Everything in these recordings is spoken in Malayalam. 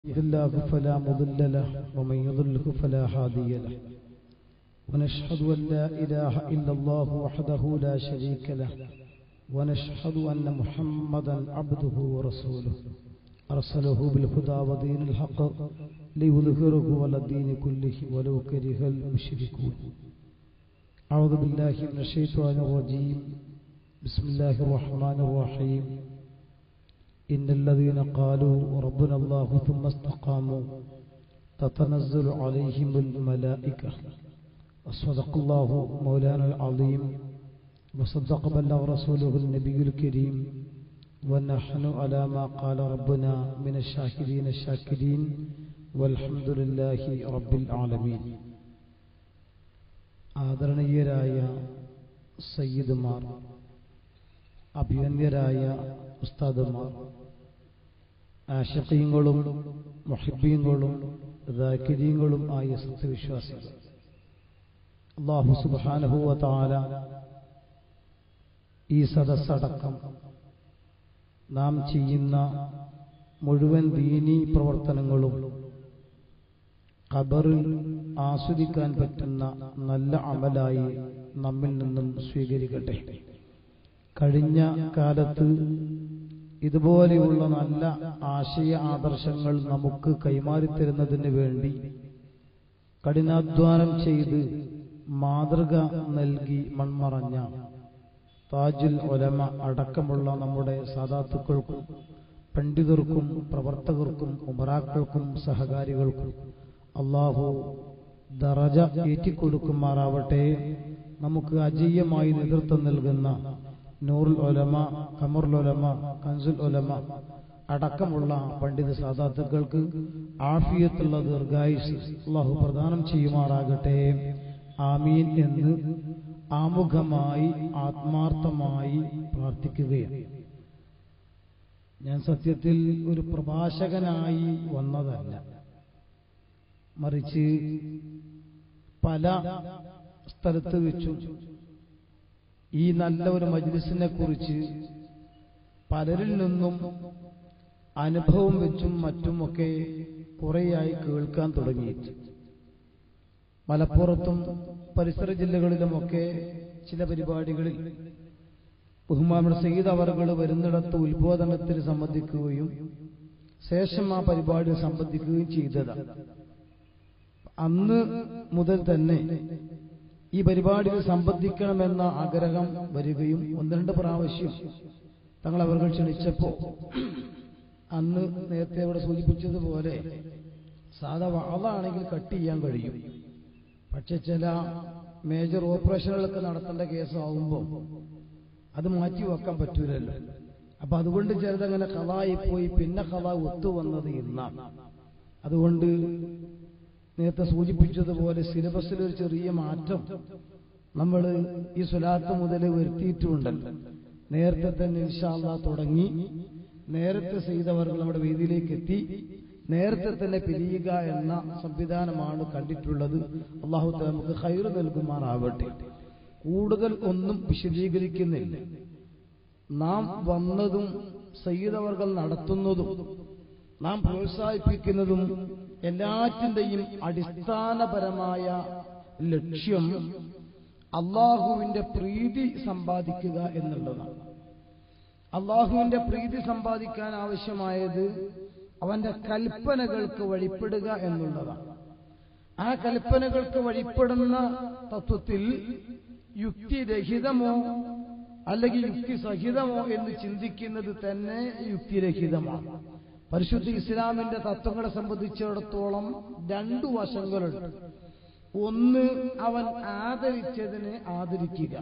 يهد الله فلا مضل له ومن يضله فلا هادي له ونشهد أن لا إله إلا الله وحده لا شريك له ونشهد أن محمدا عبده ورسوله أرسله بالهدى ودين الحق ليظهره على الدين كله ولو كره المشركون أعوذ بالله من الشيطان الرجيم بسم الله الرحمن الرحيم إن الذين قالوا ربنا الله ثم استقاموا تتنزل عليهم الملائكة وصدق الله مولانا العظيم وصدق بلغ رسوله النبي الكريم ونحن على ما قال ربنا من الشاكرين الشاكرين والحمد لله رب العالمين ആദരണീയരായ സയ്യിദുമാർ അഭിവന്യരായ ഉസ്താദുമാർ ആഷക്കീങ്ങളും മൊഹിബീങ്ങളും ദാക്കിരീങ്ങളും ആയ സത്യവിശ്വാസികൾ അള്ളാഹു സുബാനഹുവ താല ഈ സദസ്സടക്കം നാം ചെയ്യുന്ന മുഴുവൻ ദീനീ പ്രവർത്തനങ്ങളും ഖബറിൽ ആസ്വദിക്കാൻ പറ്റുന്ന നല്ല അമലായി നമ്മിൽ നിന്നും സ്വീകരിക്കട്ടെ കഴിഞ്ഞ കാലത്ത് ഇതുപോലെയുള്ള നല്ല ആശയ ആദർശങ്ങൾ നമുക്ക് കൈമാറിത്തരുന്നതിന് വേണ്ടി കഠിനാധ്വാനം ചെയ്ത് മാതൃക നൽകി മൺമറഞ്ഞ താജുൽ ഒലമ അടക്കമുള്ള നമ്മുടെ സാധാത്തുക്കൾക്കും പണ്ഡിതർക്കും പ്രവർത്തകർക്കും ഉമറാക്കൾക്കും സഹകാരികൾക്കും അള്ളാഹു ദറജ ഏറ്റിക്കൊടുക്കുമാറാവട്ടെ നമുക്ക് അജയ്യമായി നേതൃത്വം നൽകുന്ന നൂറുൽ ഒലമ കമറുൽ ഒലമ കൻസുൽ ഒലമ അടക്കമുള്ള പണ്ഡിത സാധാത്തുക്കൾക്ക് ആഫിയത്തുള്ള ദീർഘായുസ് അള്ളാഹു പ്രദാനം ചെയ്യുമാറാകട്ടെ ആമീൻ എന്ന് ആമുഖമായി ആത്മാർത്ഥമായി പ്രാർത്ഥിക്കുകയാണ് ഞാൻ സത്യത്തിൽ ഒരു പ്രഭാഷകനായി വന്നതല്ല മറിച്ച് പല സ്ഥലത്ത് വെച്ചും ഈ നല്ല ഒരു മജ്ലിസിനെ കുറിച്ച് പലരിൽ നിന്നും അനുഭവം വെച്ചും മറ്റുമൊക്കെ കുറേയായി കേൾക്കാൻ തുടങ്ങിയിട്ട് മലപ്പുറത്തും പരിസര ജില്ലകളിലുമൊക്കെ ചില പരിപാടികളിൽ ബഹുമാന സയ്യിദ് അവറുകൾ വരുന്നിടത്ത് ഉത്ബോധനത്തിൽ സംബന്ധിക്കുകയും ശേഷം ആ പരിപാടി സംബന്ധിക്കുകയും ചെയ്തതാണ് അന്ന് മുതൽ തന്നെ ഈ പരിപാടിയിൽ സംബന്ധിക്കണമെന്ന ആഗ്രഹം വരികയും ഒന്ന് രണ്ട് പ്രാവശ്യം തങ്ങൾ അവർ ക്ഷണിച്ചപ്പോ അന്ന് നേരത്തെ അവിടെ സൂചിപ്പിച്ചതുപോലെ സാധാ വാളാണെങ്കിൽ കട്ട് ചെയ്യാൻ കഴിയും പക്ഷെ ചില മേജർ ഓപ്പറേഷനുകളൊക്കെ നടത്തേണ്ട കേസാവുമ്പോൾ അത് മാറ്റി വെക്കാൻ പറ്റൂലല്ലോ അപ്പൊ അതുകൊണ്ട് ചിലതങ്ങനെ കഥായി പോയി പിന്നെ കഥ ഒത്തുവന്നത് ഇന്നാണ് അതുകൊണ്ട് നേരത്തെ സൂചിപ്പിച്ചതുപോലെ സിലബസിൽ ഒരു ചെറിയ മാറ്റം നമ്മൾ ഈ സ്വലാത്ത് മുതൽ വരുത്തിയിട്ടുണ്ടല്ലോ നേരത്തെ തന്നെ ഇൻഷാല്ല തുടങ്ങി നേരത്തെ ചെയ്തവർ നമ്മുടെ വേദിയിലേക്ക് എത്തി നേരത്തെ തന്നെ പിരിയുക എന്ന സംവിധാനമാണ് കണ്ടിട്ടുള്ളത് അള്ളാഹു നമുക്ക് ഹൈർ നൽകുമാറാവട്ടെ കൂടുതൽ ഒന്നും വിശദീകരിക്കുന്നില്ല നാം വന്നതും സയ്യിദവർകൾ നടത്തുന്നതും നാം പ്രോത്സാഹിപ്പിക്കുന്നതും എല്ലാറ്റിന്റെയും അടിസ്ഥാനപരമായ ലക്ഷ്യം അള്ളാഹുവിന്റെ പ്രീതി സമ്പാദിക്കുക എന്നുള്ളതാണ് അള്ളാഹുവിന്റെ പ്രീതി സമ്പാദിക്കാൻ ആവശ്യമായത് അവന്റെ കൽപ്പനകൾക്ക് വഴിപ്പെടുക എന്നുള്ളതാണ് ആ കൽപ്പനകൾക്ക് വഴിപ്പെടുന്ന തത്വത്തിൽ യുക്തിരഹിതമോ അല്ലെങ്കിൽ യുക്തിസഹിതമോ എന്ന് ചിന്തിക്കുന്നത് തന്നെ യുക്തിരഹിതമാണ് പരിശുദ്ധ ഇസ്ലാമിന്റെ തത്വങ്ങളെ സംബന്ധിച്ചിടത്തോളം രണ്ടു വശങ്ങളുണ്ട് ഒന്ന് അവൻ ആദരിച്ചതിനെ ആദരിക്കുക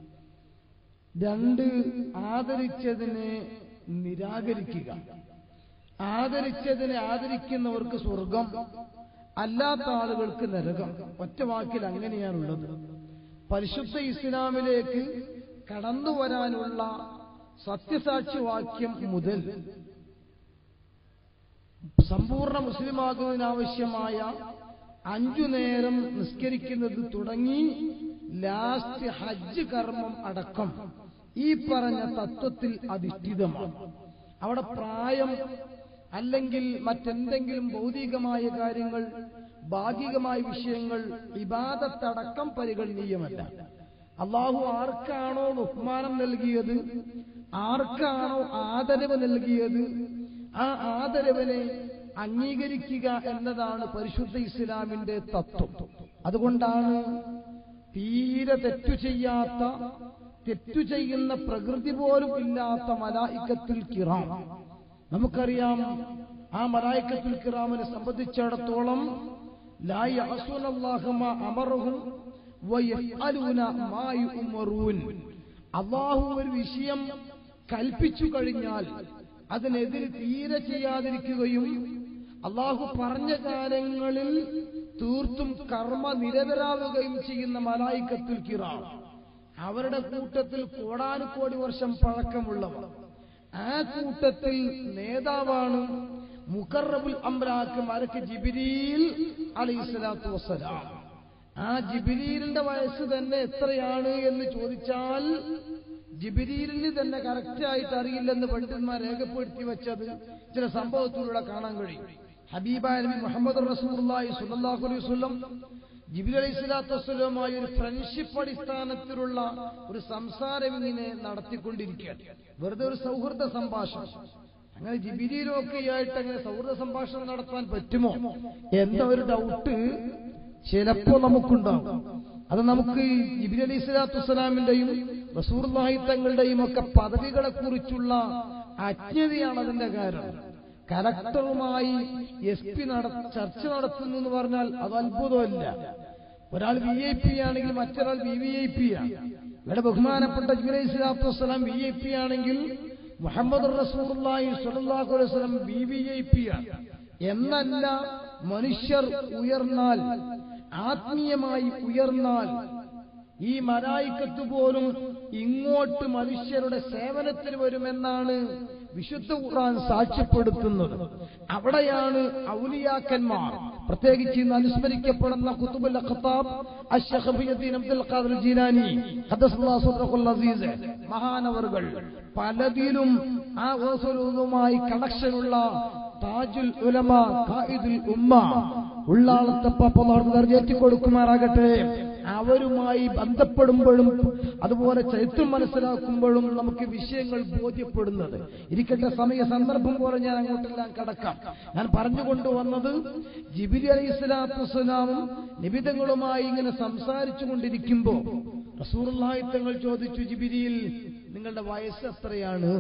രണ്ട് ആദരിച്ചതിനെ നിരാകരിക്കുക ആദരിച്ചതിനെ ആദരിക്കുന്നവർക്ക് സ്വർഗം അല്ലാത്ത ആളുകൾക്ക് നരകം ഒറ്റ വാക്കിൽ അങ്ങനെയാണുള്ളത് പരിശുദ്ധ ഇസ്ലാമിലേക്ക് കടന്നു വരാനുള്ള സത്യസാക്ഷിവാക്യം മുതൽ സമ്പൂർണ്ണ മുസ്ലിമാകുന്നതിനാവശ്യമായ അഞ്ചു നേരം നിസ്കരിക്കുന്നത് തുടങ്ങി ലാസ്റ്റ് ഹജ്ജ് കർമ്മം അടക്കം ഈ പറഞ്ഞ തത്വത്തിൽ അധിഷ്ഠിതമാണ് അവിടെ പ്രായം അല്ലെങ്കിൽ മറ്റെന്തെങ്കിലും ഭൗതികമായ കാര്യങ്ങൾ ഭാഗികമായ വിഷയങ്ങൾ വിവാദത്തടക്കം പരിഗണനീയമല്ല അള്ളാഹു ആർക്കാണോ ബഹുമാനം നൽകിയത് ആർക്കാണോ ആദരവ് നൽകിയത് ആ ആദരവിനെ അംഗീകരിക്കുക എന്നതാണ് പരിശുദ്ധ ഇസ്ലാമിന്റെ തത്വം അതുകൊണ്ടാണ് തീരെ തെറ്റു ചെയ്യാത്ത തെറ്റു ചെയ്യുന്ന പ്രകൃതി പോലും ഇല്ലാത്ത മലായിക്കത്തിൽ കിറാം നമുക്കറിയാം ആ മലായിക്കത്തിൽ കിറാമിനെ സംബന്ധിച്ചിടത്തോളം ലാ യഅസൂന അല്ലാഹ മാ അമറഹും വയഫ്അലൂന മാ യുഅമറൂൻ അല്ലാഹു ഒരു വിഷയം കൽപ്പിച്ചു കഴിഞ്ഞാൽ അതിനെതിരെ തീരെ ചെയ്യാതിരിക്കുകയും അള്ളാഹു പറഞ്ഞ കാര്യങ്ങളിൽ തീർത്തും കർമ്മ നിരതരാവുകയും ചെയ്യുന്ന മലായിക്കത്തിൽ കിറാം അവരുടെ കൂട്ടത്തിൽ കോടാനുകോടി വർഷം പഴക്കമുള്ളവർ ആ കൂട്ടത്തിൽ നേതാവാണ് മുഖറബുൽ അംറാക്ക് മലക്ക് ജിബിരിയിൽ അലൈഹി സ്വലാത്തു വസ്സലാം ആ ജിബിരിലിന്റെ വയസ്സ് തന്നെ എത്രയാണ് എന്ന് ചോദിച്ചാൽ ജിബിരിലിന് തന്നെ കറക്റ്റ് ആയിട്ട് അറിയില്ലെന്ന് പണ്ഡിതന്മാർ രേഖപ്പെടുത്തി വെച്ചത് ചില സംഭവത്തിലൂടെ കാണാൻ കഴിയും ഹബീബായ നബി മുഹമ്മദ് റസൂലുള്ളാഹി സ്വല്ലല്ലാഹു അലൈഹി വസല്ലം ജിബിലി അലൈഹി സ്വലാത്തു വസ്സലാമായി ഒരു ഫ്രണ്ട്ഷിപ്പ് അടിസ്ഥാനത്തിലുള്ള ഒരു സംസാരം ഇങ്ങനെ നടത്തിക്കൊണ്ടിരിക്കുകയാണ് വെറുതെ ഒരു സൗഹൃദ സംഭാഷണം അങ്ങനെ ജിബിലിയിലൊക്കെയായിട്ട് അങ്ങനെ സൗഹൃദ സംഭാഷണം നടത്താൻ പറ്റുമോ എന്ന ഒരു ഡൗട്ട് ചിലപ്പോ നമുക്കുണ്ടാവും അത് നമുക്ക് ജിബിലി അലൈഹി സ്വലാത്തു വസ്സലാമിന്റെയും റസൂർലാഹി തങ്ങളുടെയും ഒക്കെ പദവികളെ കുറിച്ചുള്ള അജ്ഞതയാണ് അതിന്റെ കാരണം കലക്ടറുമായി എസ് പി ചർച്ച നടത്തുന്നു എന്ന് പറഞ്ഞാൽ അത് അത്ഭുതമല്ല ഒരാൾ വി ഐ പി ആണെങ്കിൽ മറ്റൊരാൾ വി വി ഐ പി ആണ് ഇവിടെ ബഹുമാനപ്പെട്ട ജിബിലി സ്വലാത്തു വസ്സലാം വി ഐ പി ആണെങ്കിൽ മുഹമ്മദ് റസൂർലാഹി സ്വലല്ലാഹു അലൈഹി വസല്ലം വി വി ഐ പി ആണ് എന്നല്ല മനുഷ്യർ ഉയർന്നാൽ ആത്മീയമായി ഉയർന്നാൽ ഈ മലായിക്കത്ത് പോലും ഇങ്ങോട്ട് മനുഷ്യരുടെ സേവനത്തിന് വരുമെന്നാണ് വിശുദ്ധ ഖുർആൻ സാക്ഷ്യപ്പെടുത്തുന്നത് അവിടെയാണ് ഔലിയാക്കന്മാർ പ്രത്യേകിച്ച് ഇന്ന് അനുസ്മരിക്കപ്പെടുന്ന കുത്തുബുൽ ഖത്താബ് അഷ്റഫിയദ്ദീൻ അബ്ദുൽ ഖാദിർ ജീലാനി ഖദ്ദസല്ലാഹു സുബ്റഹുൽ അസീസ് മഹാനവറുകൾ പലതിലും ആ റസൂലുമായി കണക്ഷനുള്ള താജുൽ ഉലമ ഖായിദുൽ ഉമ്മ ഉള്ളാളത്തെ പപ്പമാർക്ക് ദർജേറ്റി കൊടുക്കുമാറാകട്ടെ അവരുമായി ബന്ധപ്പെടുമ്പോഴും അതുപോലെ ചരിത്രം മനസ്സിലാക്കുമ്പോഴും നമുക്ക് വിഷയങ്ങൾ ബോധ്യപ്പെടുന്നത് ഇരിക്കട്ടെ സമയ സന്ദർഭം പോലെ ഞാൻ അങ്ങോട്ടെല്ലാം കടക്കാം ഞാൻ പറഞ്ഞുകൊണ്ടുവന്നത് ജിബിലി അലൈഹി സ്വലാത്തു വസ്സലാമും നിബിതങ്ങളുമായി ഇങ്ങനെ സംസാരിച്ചു കൊണ്ടിരിക്കുമ്പോ റസൂർലായി തങ്ങൾ ചോദിച്ചു ജിബിരിയിൽ നിങ്ങളുടെ വയസ്സ് എത്രയാണ്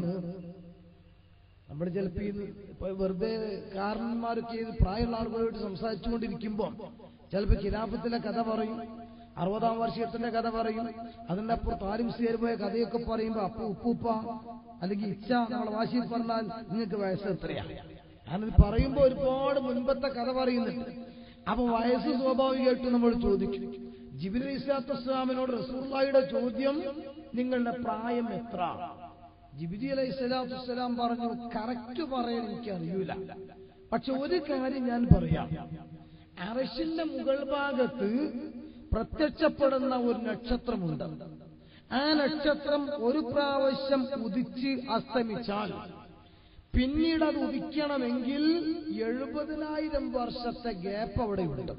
നമ്മൾ ചിലപ്പോ ഈ വെറുതെ കാരണന്മാരൊക്കെ ഇത് പ്രായമുള്ള ആളുകളോട് സംസാരിച്ചുകൊണ്ടിരിക്കുമ്പോ ചിലപ്പോ കിരാപത്തിലെ കഥ പറയും അറുപതാം വർഷത്തിന്റെ കഥ പറയും അതിന്റെ അപ്പുറത്ത് ആരും പോയ കഥയൊക്കെ പറയുമ്പോ അപ്പ ഉപ്പൂപ്പ അല്ലെങ്കിൽ ഇച്ഛ നമ്മളെ വാശിയിൽ പറഞ്ഞാൽ നിങ്ങൾക്ക് വയസ്സ് എത്രയാ ഞാനിത് പറയുമ്പോ ഒരുപാട് മുൻപത്തെ കഥ പറയുന്നുണ്ട് അപ്പൊ വയസ്സ് സ്വാഭാവികമായിട്ട് നമ്മൾ ചോദിക്കും ജിബിൽ ഇസ്ലാത്തു വസ്ലാമിനോട് റസൂള്ളായുടെ ചോദ്യം നിങ്ങളുടെ പ്രായം എത്ര ജിബിലി അലൈഹി സ്വലാത്തു വസ്സലാം പറഞ്ഞു കറക്റ്റ് പറയാൻ എനിക്ക് അറിയൂല പക്ഷെ ഒരു കാര്യം ഞാൻ പറയാം അറശിന്റെ മുകൾ ഭാഗത്ത് പ്രത്യക്ഷപ്പെടുന്ന ഒരു നക്ഷത്രമുണ്ട് ആ നക്ഷത്രം ഒരു പ്രാവശ്യം ഉദിച്ച് അസ്തമിച്ചാൽ പിന്നീട് അത് ഉദിക്കണമെങ്കിൽ എഴുപതിനായിരം വർഷത്തെ ഗ്യാപ്പ് അവിടെയുണ്ട്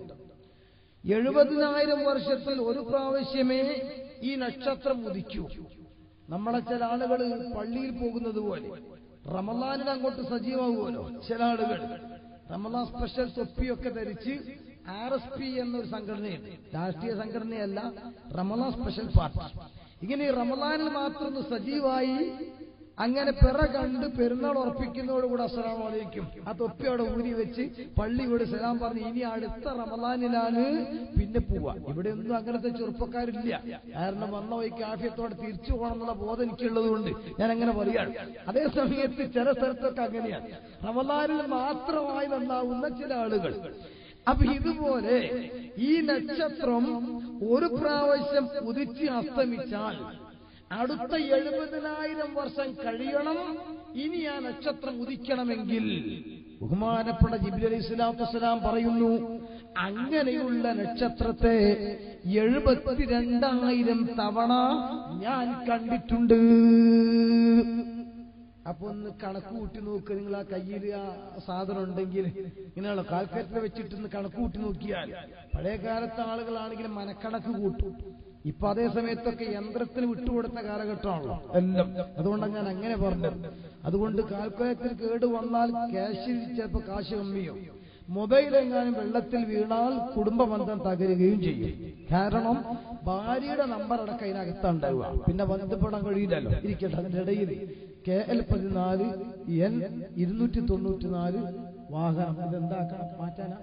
എഴുപതിനായിരം വർഷത്തിൽ ഒരു പ്രാവശ്യമേ ഈ നക്ഷത്രം ഉദിക്കൂ നമ്മളെ ചില ആളുകൾ പള്ളിയിൽ പോകുന്നത് പോലെ റമലാനിൽ അങ്ങോട്ട് സജീവമാകുമല്ലോ ചില ആളുകൾ റമലാൻ സ്പെഷ്യൽ തൊപ്പിയൊക്കെ ധരിച്ച് ആർ എസ് പി എന്നൊരു സംഘടനയുണ്ട് രാഷ്ട്രീയ സംഘടനയല്ല റമലാൻ സ്പെഷ്യൽ പാർട്ടി ഇങ്ങനെ ഈ റമലാനിൽ മാത്രം ഒന്ന് സജീവായി അങ്ങനെ പിറ കണ്ട് പെരുന്നാൾ ഉറപ്പിക്കുന്നതോടുകൂടെ അസ്സലാം വലൈക്കും ആ തൊപ്പി അവിടെ ഊരി വെച്ച് പള്ളിയോട് സലാം പറഞ്ഞ് ഇനി അടുത്ത റമലാനിലാണ് പിന്നെ പോവാ ഇവിടെ ഒന്നും അങ്ങനത്തെ ചെറുപ്പക്കാരില്ല കാരണം വന്ന വഴിക്ക് ആഫ്യത്തോടെ തിരിച്ചു പോകണം എന്നുള്ള ബോധം എനിക്കുള്ളത് കൊണ്ട് ഞാൻ അങ്ങനെ പറയാണ് അതേ സമയത്ത് ചില സ്ഥലത്തൊക്കെ അങ്ങനെയാണ് റമലാനിൽ മാത്രമായി നന്നാവുന്ന ചില ആളുകൾ അപ്പൊ ഇതുപോലെ ഈ നക്ഷത്രം ഒരു പ്രാവശ്യം ഉദിച്ച് അസ്തമിച്ചാൽ അടുത്ത എഴുപതിനായിരം വർഷം കഴിയണം ഇനി ആ നക്ഷത്രം ഉദിക്കണമെങ്കിൽ ബഹുമാനപ്പെട്ട ജിബിലി അലൈഹി സ്വലാത്തു വസ്സലാം പറയുന്നു അങ്ങനെയുള്ള നക്ഷത്രത്തെ എഴുപത്തിരണ്ടായിരം തവണ ഞാൻ കണ്ടിട്ടുണ്ട് അപ്പൊ ഒന്ന് കണക്ക് കൂട്ടി നോക്കുക നിങ്ങൾ ആ കയ്യിൽ ആ സാധനം ഉണ്ടെങ്കിൽ ഇങ്ങനെയുള്ള കാൽക്കുലേറ്റർ വെച്ചിട്ട് ഒന്ന് കണക്ക് കൂട്ടി നോക്കിയാൽ പഴയ കാലത്തെ ആളുകളാണെങ്കിൽ മനക്കണക്ക് കൂട്ടും ഇപ്പൊ അതേ സമയത്തൊക്കെ യന്ത്രത്തിന് വിട്ടുകൊടുത്ത കാലഘട്ടമാണല്ലോ എല്ലാം അതുകൊണ്ടാണ് ഞാൻ അങ്ങനെ പറഞ്ഞത് അതുകൊണ്ട് കാൽക്കുലേറ്റർ കേട് വന്നാൽ ക്യാഷിൽ ചിലപ്പോൾ കാശ് കമ്മിയോ മൊബൈൽ എങ്ങാനും വെള്ളത്തിൽ വീണാൽ കുടുംബ ബന്ധം തകരുകയും ചെയ്യും കാരണം ഭാര്യയുടെ നമ്പർ അടക്കം അതിനകത്തുണ്ടാവുക പിന്നെ ബന്ധപ്പെടാൻ കഴിയില്ലല്ലോ ഇരിക്കട്ടെ അതിന്റെ ഇടയിൽ കെ എൽ പതിനാല് എൻ ഇരുന്നൂറ്റി തൊണ്ണൂറ്റി നാല് വാഹനം ഇതെന്താക്കണം മാറ്റാനാ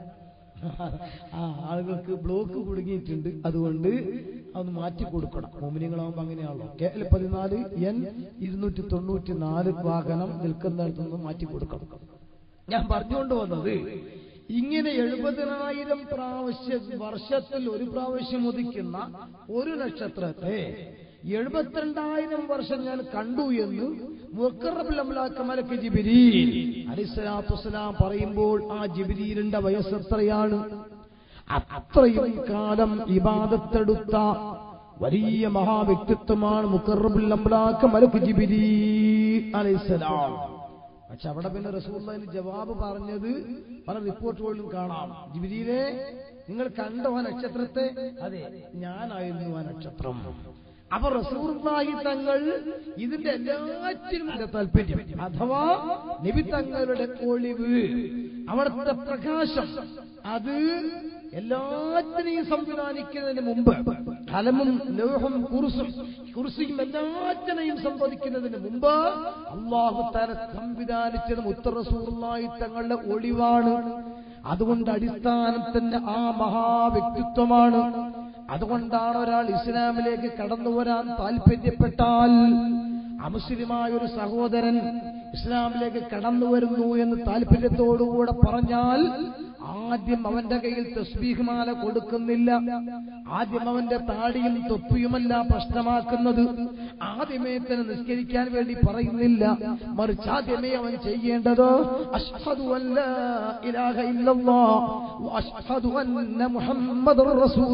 ആ ആളുകൾക്ക് ബ്ലോക്ക് കുടുങ്ങിയിട്ടുണ്ട് അതുകൊണ്ട് അതൊന്ന് മാറ്റി കൊടുക്കണം മോമിനികളാവുമ്പോ അങ്ങനെയാണല്ലോ കെ എൽ പതിനാല് എൻ ഇരുന്നൂറ്റി തൊണ്ണൂറ്റി നാല് വാഹനം നിൽക്കുന്നിടത്തുനിന്ന് മാറ്റി കൊടുക്കണം ഞാൻ പറഞ്ഞുകൊണ്ട് വന്നത് ഇങ്ങനെ എഴുപതിനായിരം പ്രാവശ്യം വർഷത്തിൽ ഒരു പ്രാവശ്യം ഉദിക്കുന്ന ഒരു നക്ഷത്രത്തെ എഴുപത്തിരണ്ടായിരം വർഷം ഞാൻ കണ്ടു എന്ന് മുക്കറബുലമലാക്കമലക്ക് ജിബിരീൽ അലിസ്ലാത്തുസ്ലാം പറയുമ്പോൾ ആ ജിബിരീലിന്റെ വയസ്സ് എത്രയാണ് അത്രയും കാലം ഇബാദത്തെടുത്ത വലിയ മഹാവ്യക്തിത്വമാണ് മുക്കറബുൽ അംലാക്ക മലക്ക് ജിബിരി അലൈഹിസ്സലാം പക്ഷെ അവിടെ പിന്നെ റസൂള്ളതിന് ജവാബ് പറഞ്ഞത് പല റിപ്പോർട്ടുകളിലും കാണാം ജിബിരിയിലെ നിങ്ങൾ കണ്ടോ ആ നക്ഷത്രത്തെ അതെ ഞാനായിരുന്നു ആ നക്ഷത്രം അപ്പൊ റസൂർനായി തങ്ങൾ ഇതിന്റെ എല്ലാറ്റിനും ഇതിന്റെ താല്പര്യം അഥവാ നബി തങ്ങളുടെ ഒളിവ് അവിടുത്തെ പ്രകാശം അത് എല്ലാത്തിനെയും സംവിധാനിക്കുന്നതിന് മുമ്പ് കലമും ലോഹം കുറുസും കുറുസിയും എല്ലാത്തിനെയും സംവദിക്കുന്നതിന് മുമ്പ് അള്ളാഹു തല സംവിധാനിച്ചത് മുത്തറസൂർലായി തങ്ങളുടെ ഒളിവാണ് അതുകൊണ്ട് അടിസ്ഥാനം തന്നെ ആ മഹാവ്യക്തിത്വമാണ് അതുകൊണ്ടാണ് ഒരാൾ ഇസ്ലാമിലേക്ക് കടന്നു വരാൻ താല്പര്യപ്പെട്ടാൽ അമുസ്ലിമായ ഒരു സഹോദരൻ ഇസ്ലാമിലേക്ക് കടന്നു വരുന്നു എന്ന് താല്പര്യത്തോടുകൂടെ പറഞ്ഞാൽ ആദ്യം അവന്റെ കയ്യിൽ തസ്ബീഹ്മാല കൊടുക്കുന്നില്ല ആദ്യം അവന്റെ താടിയും തൊപ്പിയുമല്ല പ്രശ്നമാക്കുന്നത് ആദ്യമേ തന്നെ നിസ്കരിക്കാൻ വേണ്ടി പറയുന്നില്ല മറിച്ച് ആദ്യമേ അവൻ ചെയ്യേണ്ടത് അഷ്ഹദു അല്ലാ ഇലാഹ ഇല്ലല്ലാഹ് അഷ്ഹദു അന്ന മുഹമ്മദുർ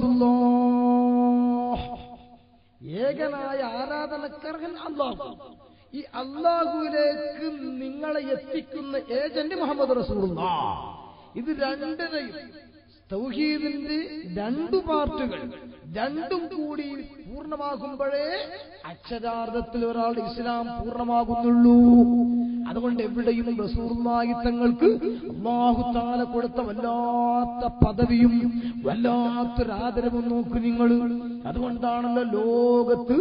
റസൂലുള്ളാഹ് ഏകനായ ആരാധനക്കാരൻ അള്ളാഹു ഈ അള്ളാഹുവിലേക്ക് നിങ്ങളെ എത്തിക്കുന്ന ഏജന്റ് മുഹമ്മദ് റസൂലുള്ള ഇത് രണ്ടിനെയും തൗഹീദിന്റെ രണ്ടു പാർട്ടുകൾ രണ്ടും കൂടി പൂർണ്ണമാകുമ്പോഴേ അക്ഷരാർത്ഥത്തിൽ ഒരാൾ ഇസ്ലാം പൂർണ്ണമാകുന്നുള്ളൂ അതുകൊണ്ട് എവിടെയും റസൂർലായി തങ്ങൾക്ക് അള്ളാഹു താല കൊടുത്ത വല്ലാത്ത പദവിയും വല്ലാത്തൊരു ആദരവും നോക്കു നിങ്ങൾ അതുകൊണ്ടാണല്ലോ ലോകത്ത്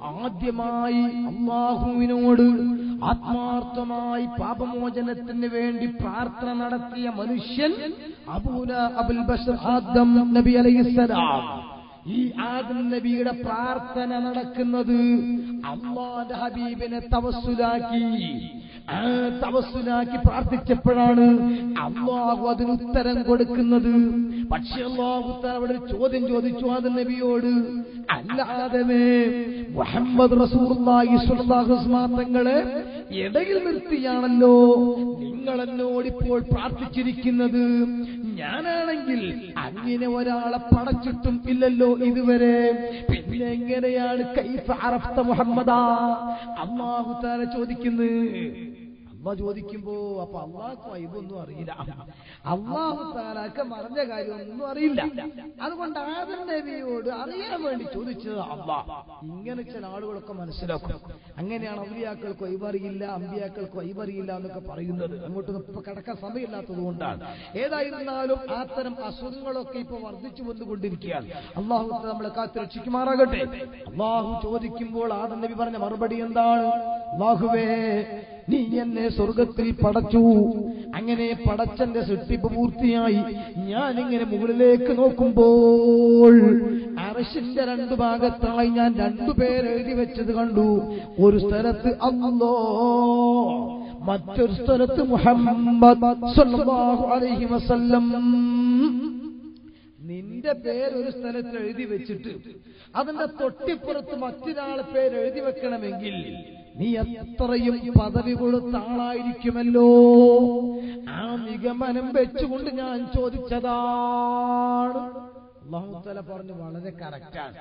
ആദ്യമായി അള്ളാഹുവിനോട് ആത്മാർത്ഥമായി പാപമോചനത്തിന് വേണ്ടി പ്രാർത്ഥന നടത്തിയ മനുഷ്യൻ അബൂല അബുൽ ബഷർ ആദം നബി അലൈഹിസ്സലാം ഈ ആദം നബിയുടെ പ്രാർത്ഥന നടക്കുന്നത് അള്ളാന്റെ ഹബീബിനെ തവസ്സുലാക്കി ആ തവസ്സുലാക്കി പ്രാർത്ഥിച്ചപ്പോഴാണ് അള്ളാഹു അതിന് ഉത്തരം കൊടുക്കുന്നത് പക്ഷെ അള്ളാഹു അവിടെ ഒരു ചോദ്യം ചോദിച്ചു ആദം നബിയോട് അല്ലാതെ മുഹമ്മദ് റസൂർലാഹി തങ്ങളെ ഇടയിൽ നിർത്തിയാണല്ലോ നിങ്ങൾ എന്നോട് ഇപ്പോൾ പ്രാർത്ഥിച്ചിരിക്കുന്നത് ഞാനാണെങ്കിൽ അങ്ങനെ ഒരാളെ പടച്ചിട്ടും ഇല്ലല്ലോ ഇതുവരെ പിന്നെ എങ്ങനെയാണ് കൈഫ അറഫ്ത മുഹമ്മദാ അള്ളാഹു താര ചോദിക്കുന്നത് അമ്മ ചോദിക്കുമ്പോ അപ്പൊ അള്ളാഹ്ക്ക് വൈബൊന്നും അറിയില്ല അള്ളാഹു താലാക്ക് മറഞ്ഞ കാര്യമൊന്നും അറിയില്ല അതുകൊണ്ട് ആദം നബിയോട് അറിയാൻ വേണ്ടി ചോദിച്ചത് അള്ളാ ഇങ്ങനെ ചില ആളുകളൊക്കെ മനസ്സിലാക്കും അങ്ങനെയാണ് ഔലിയാക്കൾക്ക് വൈബറിയില്ല അമ്പിയാക്കൾക്ക് വൈബറിയില്ല എന്നൊക്കെ പറയുന്നത് അങ്ങോട്ട് ഇപ്പൊ കിടക്കാൻ സമയമില്ലാത്തത് കൊണ്ടാണ് ഏതായിരുന്നാലും അത്തരം അസുഖങ്ങളൊക്കെ ഇപ്പൊ വർദ്ധിച്ചു വന്നുകൊണ്ടിരിക്കുകയാണ് അള്ളാഹു നമ്മളെ കാത്ത് രക്ഷിക്കുമാറാകട്ടെ അള്ളാഹു ചോദിക്കുമ്പോൾ ആദം നബി പറഞ്ഞ മറുപടി എന്താണ് അള്ളാഹുവേ നീ എന്നെ സ്വർഗത്തിൽ പടച്ചു അങ്ങനെ പടച്ചന്റെ സൃഷ്ടിപ്പ് പൂർത്തിയായി ഞാനിങ്ങനെ മുകളിലേക്ക് നോക്കുമ്പോൾ അറശിന്റെ രണ്ടു ഭാഗത്തായി ഞാൻ രണ്ടു പേര് എഴുതി വെച്ചത് കണ്ടു ഒരു സ്ഥലത്ത് അല്ലോ മറ്റൊരു സ്ഥലത്ത് മുഹമ്മദ് സല്ലല്ലാഹു അലൈഹി വസല്ലം നിന്റെ പേര് ഒരു സ്ഥലത്ത് എഴുതി വെച്ചിട്ട് അതിന്റെ തൊട്ടിപ്പുറത്ത് മറ്റൊരാളെ പേര് എഴുതി വെക്കണമെങ്കിൽ നീ എത്രയും പദവി കൊടുത്ത ആളായിരിക്കുമല്ലോ ആ നിഗമനം വെച്ചുകൊണ്ട് ഞാൻ ചോദിച്ചതാണ് അള്ളാഹുത്തല പറഞ്ഞു വളരെ കറക്റ്റാണ്